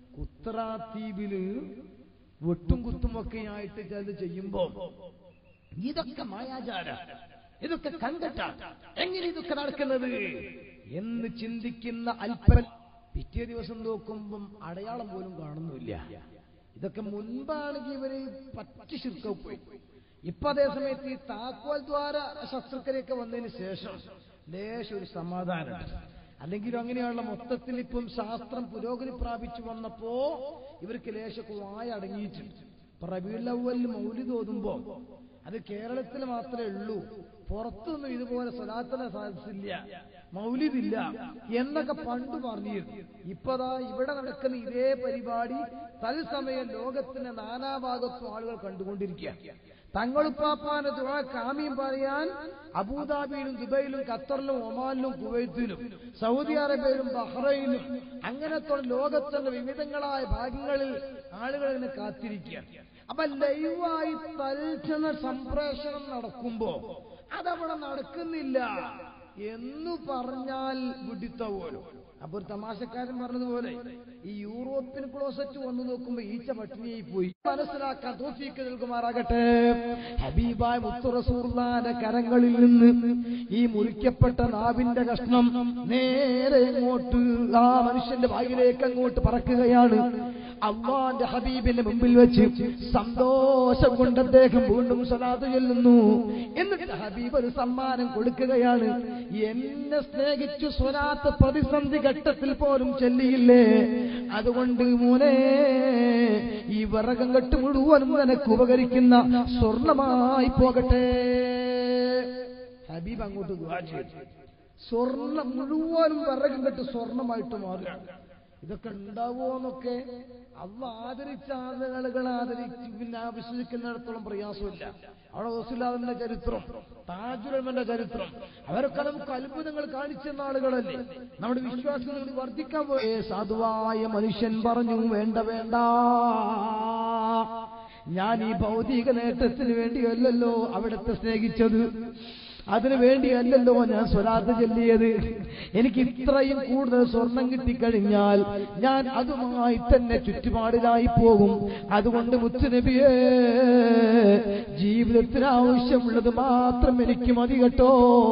കുത്രാദ്വീപില് വെട്ടും കുത്തുമൊക്കെ ആയിട്ട് ചിലത് ചെയ്യുമ്പോ ഇതൊക്കെ മായാചാര ഇതൊക്കെ കണ്ടിട്ട എങ്ങനെ ഇതൊക്കെ നടക്കുന്നത് എന്ന് ചിന്തിക്കുന്ന അല്പൻ പിറ്റേ ദിവസം നോക്കുമ്പം അടയാളം പോലും കാണുന്നില്ല ഇതൊക്കെ മുൻപാണെങ്കിൽ ഇവര് പറ്റി ശുൽക്കം പോയി ഇപ്പൊ അതേ സമയത്ത് ഈ താക്കോൽ ദ്വാര ശസ്ത്രക്രിയൊക്കെ വന്നതിന് ശേഷം ലേശം ഒരു സമാധാനമുണ്ട് അല്ലെങ്കിലും അങ്ങനെയുള്ള മൊത്തത്തിൽ ഇപ്പം ശാസ്ത്രം പുരോഗതി പ്രാപിച്ചു വന്നപ്പോ ഇവർക്ക് ലേശമൊക്കെ വായ അടങ്ങിയിട്ടുണ്ട് ഇപ്പൊ റബീലവലിൽ മൗലിദ് ഓതുമ്പോ അത് കേരളത്തിൽ മാത്രമേ ഉള്ളൂ പുറത്തൊന്നും ഇതുപോലെ സ്വലാത്തല സാധിച്ചില്ല മൗലിദില്ല എന്നൊക്കെ പണ്ട് പറഞ്ഞിരുന്നു ഇപ്പതാ ഇവിടെ നടക്കുന്ന ഇതേ പരിപാടി തത്സമയം ലോകത്തിന്റെ നാനാഭാഗത്തും ആളുകൾ കണ്ടുകൊണ്ടിരിക്കുക തങ്ങളുപ്പാപ്പാന്റെ ദുആ കാമിയും പറയാൻ അബൂദാബിയിലും ദുബൈയിലും ഖത്തറിലും ഒമാനിലും കുവൈത്തിലും സൗദി അറേബ്യയിലും ബഹ്റൈനിലും അങ്ങനത്തെ ലോകത്തിന്റെ വിവിധങ്ങളായ ഭാഗങ്ങളിൽ ആളുകൾ ഇതിനെ കാത്തിരിക്കുക അപ്പൊ ലൈവായി തൽക്ഷണ സംപ്രേഷണം നടക്കുമ്പോ അതവിടെ നടക്കുന്നില്ല എന്ന് പറഞ്ഞാൽ വിഡിത്തപോലും അപ്പൊ ഒരു തമാശക്കാരൻ പറഞ്ഞതുപോലെ ഈ യൂറോപ്യൻ ക്ലോസറ്റ് വന്നു നോക്കുമ്പോ ഈച്ച പട്ടിണിയായി പോയി മനസ്സിലാക്കാൻ തോഫീക്ക് നൽകുമാറാകട്ടെ ഹബീബായ മുത്തുറസൂർലാന്റെ കരങ്ങളിൽ നിന്ന് ഈ മുറിക്കപ്പെട്ട നാവിന്റെ കഷ്ണം നേരെ ഇങ്ങോട്ട് ആ മനുഷ്യന്റെ വായിലേക്ക് അങ്ങോട്ട് പറക്കുകയാണ് അള്ളാന്റെ ഹബീബിന്റെ മുമ്പിൽ വെച്ച് സന്തോഷം കൊണ്ട് അദ്ദേഹം വീണ്ടും സലാത്ത് ചൊല്ലുന്നു എന്നിട്ട് ഹബീബ് ഒരു സമ്മാനം കൊടുക്കുകയാണ് എന്നെ സ്നേഹിച്ചു സ്വലാത്ത് പ്രതിസന്ധി ഘട്ടത്തിൽ പോലും ചെല്ലിയില്ലേ അതുകൊണ്ട് മോനെ ഈ വിറകം കെട്ട് മുഴുവനും നിനക്ക് ഉപകരിക്കുന്ന സ്വർണമായി പോകട്ടെ ഹബീബ് അങ്ങോട്ട് ദുആ ചെയ്തു സ്വർണം മുഴുവനും വിറകം കെട്ട് സ്വർണമായിട്ട് മാറുകയാണ് ഇതൊക്കെ ഉണ്ടാവുമോന്നൊക്കെ അള്ള ആദരിച്ച ആളുകളെ ആദരിച്ച് പിന്നെ ആ വിശ്വസിക്കുന്നിടത്തോളം പ്രയാസമില്ല അവിടെ വസുലാദിന്റെ ചരിത്രം താജുലമന്റെ ചരിത്രം അവരൊക്കെ നമുക്ക് അത്ഭുതങ്ങൾ കാണിച്ചെന്ന ആളുകളല്ലേ നമ്മുടെ വിശ്വാസങ്ങൾ വർദ്ധിക്കാൻ പോയേ സാധുവായ മനുഷ്യൻ പറഞ്ഞു വേണ്ട വേണ്ട ഞാൻ ഈ ഭൗതിക നേട്ടത്തിന് വേണ്ടിയല്ലല്ലോ അവിടുത്തെ സ്നേഹിച്ചത് അതിനു വേണ്ടിയല്ലല്ലോ ഞാൻ സ്വലാത്ത് ചൊല്ലിയത് എനിക്ക് ഇത്രയും കൂടുതൽ സ്വർണം കിട്ടിക്കഴിഞ്ഞാൽ ഞാൻ അതുമായി തന്നെ ചുറ്റുപാടിലായി പോകും അതുകൊണ്ട് മുത്തുനബിയെ ജീവിതത്തിന് ആവശ്യമുള്ളത് മാത്രം എനിക്ക് മതി കേട്ടോ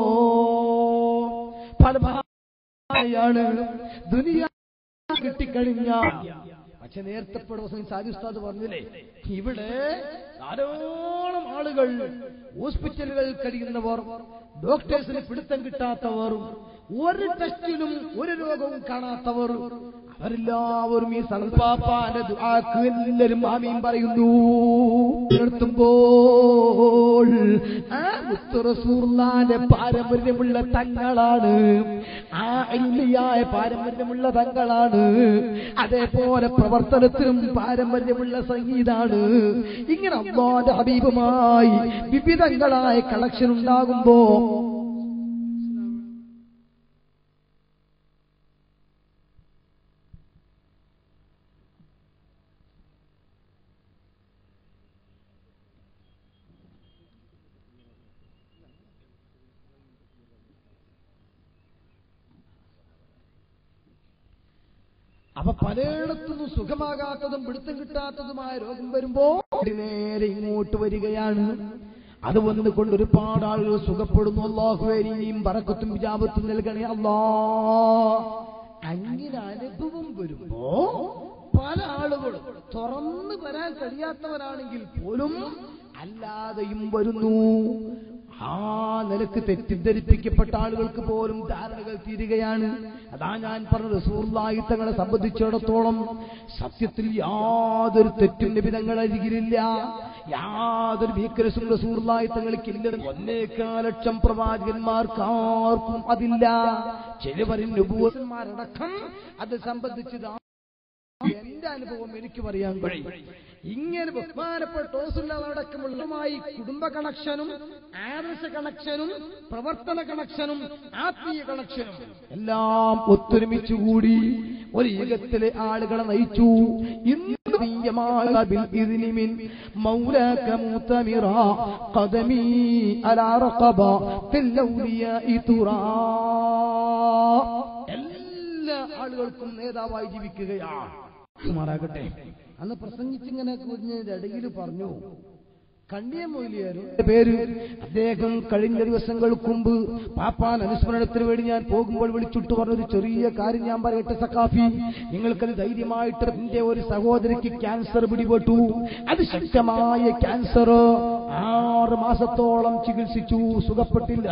പലമാണ് ദുനിയ കിട്ടിക്കഴിഞ്ഞാൽ പക്ഷെ നേരത്തെ ദിവസം സാരി ഉസ്താദ് പറഞ്ഞില്ലേ ഇവിടെ ധാരാളം ആളുകൾ ഹോസ്പിറ്റലുകളിൽ കഴിയുന്നവർ ഡോക്ടേഴ്സിന് പിടുത്തം കിട്ടാത്തവർ ഒരു ടെസ്റ്റിലും ഒരു രോഗവും കാണാത്തവർ അവരെല്ലാവരും ഈ സൽപാപ്പാന്റെ ദുആക്ക് എല്ലാവരും ആമീൻ പറയുന്നു നിർത്തുമ്പോൾ ആ മുത്തുറസൂർലാന്റെ പാരമ്പര്യമുള്ള തങ്ങളാണ് ആ ഇല്ലിയായ പാരമ്പര്യമുള്ള തങ്ങളാണ് അതേപോലെ പ്രവർത്തനത്തിനും പാരമ്പര്യമുള്ള സംഗീതാണ് ഇങ്ങനെ അമ്മാന്റെ ഹബീബുമായി വിവിധങ്ങളായ കളക്ഷൻ ഉണ്ടാകുമ്പോ അപ്പൊ പലയിടത്തുനിന്നും സുഖമാകാത്തതും പിടുത്തം കിട്ടാത്തതുമായ രോഗം വരുമ്പോ നേരെ ഇങ്ങോട്ട് വരികയാണ് അത് വന്നുകൊണ്ട് ഒരുപാട് ആളുകൾ സുഖപ്പെടുന്നു അള്ളാഹുവേരിയും പറക്കത്തും വിജാപത്തും നൽകണേ അല്ലാ അങ്ങനെ അനുഭവം വരുമ്പോ പല ആളുകളും തുറന്നു വരാൻ കഴിയാത്തവരാണെങ്കിൽ പോലും അല്ലാതെയും വരുന്നു ആ നിലക്ക് തെറ്റിദ്ധരിപ്പിക്കപ്പെട്ട ആളുകൾക്ക് പോലും ധാരണകൾ തീരുകയാണ് അതാ ഞാൻ പറഞ്ഞ റസൂർലായി തങ്ങളെ സംബന്ധിച്ചിടത്തോളം സത്യത്തിൽ യാതൊരു തെറ്റും നിബിധങ്ങൾ അരികിലില്ല യാതൊരു വീക്കരസും റസൂർലായി തങ്ങൾക്കില്ല ഒന്നേക്കാലക്ഷം പ്രവാചകന്മാർക്ക് ആർക്കും അതില്ല ചിലവരിൻ ഉപൂസന്മാരടക്കം അത് സംബന്ധിച്ചത് എന്റെ അനുഭവം എനിക്ക് പറയാൻ കഴിയും ഇങ്ങനെ ബഹുമാനപ്പെട്ട ഓസുള്ളതടക്കമുള്ളതുമായി കുടുംബ കണക്ഷനും ആദർശ കണക്ഷനും പ്രവർത്തന കണക്ഷനും ആത്മീയ കണക്ഷനും എല്ലാം ഒത്തൊരുമിച്ചുകൂടി ഒരു യുഗത്തിലെ ആളുകളെ നയിച്ചു ഇന്ന് مولاك مؤتمرا قدمي على رقبة في الأولياء ترى എല്ലാ ആളുകൾക്കും നേതാവായി ജീവിക്കുകയാണ് മാറാകട്ടെ അന്ന് പ്രസംഗിച്ചിങ്ങനെ കുഞ്ഞിന്റെ ഇടയിൽ പറഞ്ഞു കണ്ണിയ മൊയിലിയാരും പേര് അദ്ദേഹം കഴിഞ്ഞ ദിവസങ്ങൾക്ക് മുമ്പ് പാപ്പാൻ അനുസ്മരണത്തിന് വേണ്ടി ഞാൻ പോകുമ്പോൾ വിളിച്ചിട്ട് പറഞ്ഞൊരു ചെറിയ കാര്യം ഞാൻ പറയട്ടെ സക്കാഫി നിങ്ങൾക്കത് ധൈര്യമായിട്ട് എന്റെ ഒരു സഹോദരിക്ക് ക്യാൻസർ പിടിപെട്ടു അത് ശക്തമായ ക്യാൻസർ ആറ് മാസത്തോളം ചികിത്സിച്ചു സുഖപ്പെട്ടില്ല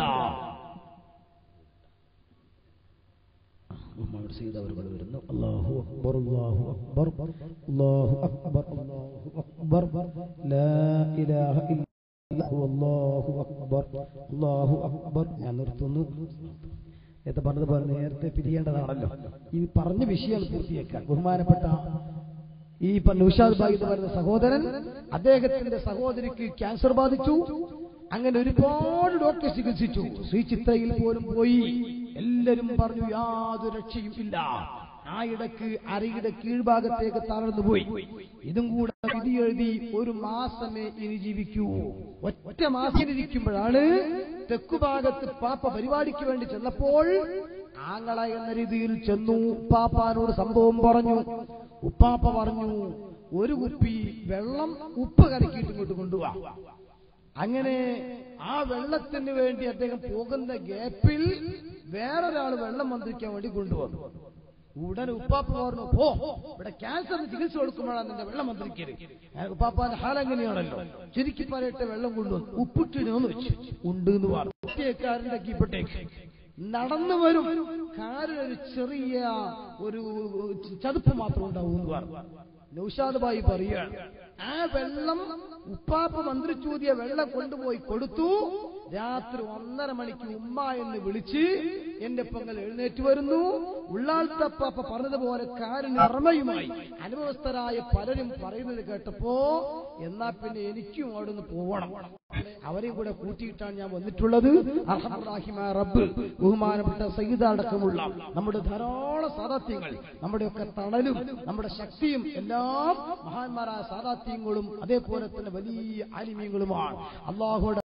ഉമ്മയുടെ സീത അവരുകൾ വരുന്നു അല്ലാഹു അക്ബർ അല്ലാഹു അക്ബർ അല്ലാഹു അക്ബർ അല്ലാഹു അക്ബർ ലാ ഇലാഹ ഇല്ലല്ലാഹു അല്ലാഹു അക്ബർ അല്ലാഹു അക്ബർ ഞാൻ നിർത്തുന്നു നേരത്തെ പറഞ്ഞതുപോലെ നേരത്തെ പിരിയേണ്ടതാണല്ലോ ഈ പറഞ്ഞ വിഷയം പൂർത്തിയാക്കാൻ ബഹുമാനപ്പെട്ട ഈ ഇപ്പൊ നൌഷാദ് ബായി എന്ന് പറയുന്ന സഹോദരൻ അദ്ദേഹത്തിന്റെ സഹോദരിക്ക് ക്യാൻസർ ബാധിച്ചു അങ്ങനെ ഒരുപാട് ഡോക്ടർ ചികിത്സിച്ചു ശ്രീ ചിത്രയിൽ പോലും പോയി എല്ലാരും പറഞ്ഞു യാതൊരു രക്ഷയും ഇല്ല ആ ഇടക്ക് അരയുടെ കീഴ്ഭാഗത്തേക്ക് തളർന്നു പോയി ഇതും കൂടെ വിധി എഴുതി ഒരു മാസമേ ഇനി ജീവിക്കൂ ഒറ്റ മാസം ഇരിക്കുമ്പോഴാണ് തെക്കുഭാഗത്ത് പാപ്പ പരിപാടിക്ക് വേണ്ടി ചെന്നപ്പോൾ ആങ്ങള എന്ന രീതിയിൽ ചെന്നു ഉപ്പാപ്പാനോട് സംഭവം പറഞ്ഞു ഉപ്പാപ്പ പറഞ്ഞു ഒരു കുപ്പി വെള്ളം ഉപ്പ് കലക്കിയിട്ട് ഇങ്ങോട്ട് കൊണ്ടുപോവാ അങ്ങനെ ആ വെള്ളത്തിന് വേണ്ടി അദ്ദേഹം പോകുന്ന ഗ്യാപ്പിൽ വേറൊരാൾ വെള്ളം മന്ത്രിക്കാൻ വേണ്ടി കൊണ്ടുവന്നു ഉടനെ ഉപ്പാപ്പ പറഞ്ഞു പോ ഇവിടെ ക്യാൻസറിന് ചികിത്സ കൊടുക്കുമ്പോഴാണ് നിന്റെ വെള്ളം മന്ത്രിക്കരുത് ഉപ്പാപ്പാന്റെ ഹാലങ്ങനെയാണല്ലോ ചുരുക്കി പറയട്ടെ വെള്ളം കൊണ്ടുവന്നു ഉപ്പിട്ടിനോന്ന് വെച്ചു ഉണ്ട് എന്ന് പറഞ്ഞു ഒറ്റക്കാരൻ്റെ കീപ്പട്ടേക്ക് നടന്നു വരും കാറിനൊരു ചെറിയ ഒരു ചതുപ്പ് മാത്രം ഉണ്ടാവും എന്ന് പറഞ്ഞു നൌഷാദ് ബായി പറയുകയാണ് ആ വെള്ളം ഉപ്പാപ്പ മന്ത്രിച്ചൂതിയ വെള്ളം കൊണ്ടുപോയി കൊടുത്തു രാത്രി ഒന്നര മണിക്ക് ഉമ്മ എന്ന് വിളിച്ച് എന്റെ പൊങ്കൽ എഴുന്നേറ്റ് വരുന്നു ഉള്ളാൾത്തപ്പാപ്പ പറഞ്ഞതുപോലെ കാരന് അർമ്മയുമായി അനുഭവസ്ഥരായ പലരും പറയുന്നത് കേട്ടപ്പോ എന്നാ പിന്നെ എനിക്കും അവിടുന്ന് പോവണം അവരെയും കൂടെ കൂട്ടിയിട്ടാണ് ഞാൻ വന്നിട്ടുള്ളത് അർഹമുറാഹിമായ റബ്ബ് ബഹുമാനപ്പെട്ട സയ്യിദ അടക്കമുള്ള നമ്മുടെ ധാരാളം സാദാത്യങ്ങൾ നമ്മുടെയൊക്കെ തണലും നമ്മുടെ ശക്തിയും എല്ലാം മഹാന്മാരായ സാദാത്യങ്ങളും അതേപോലെ തന്നെ വലിയ ആലിമ്യങ്ങളുമാണ് അള്ളാഹുടെ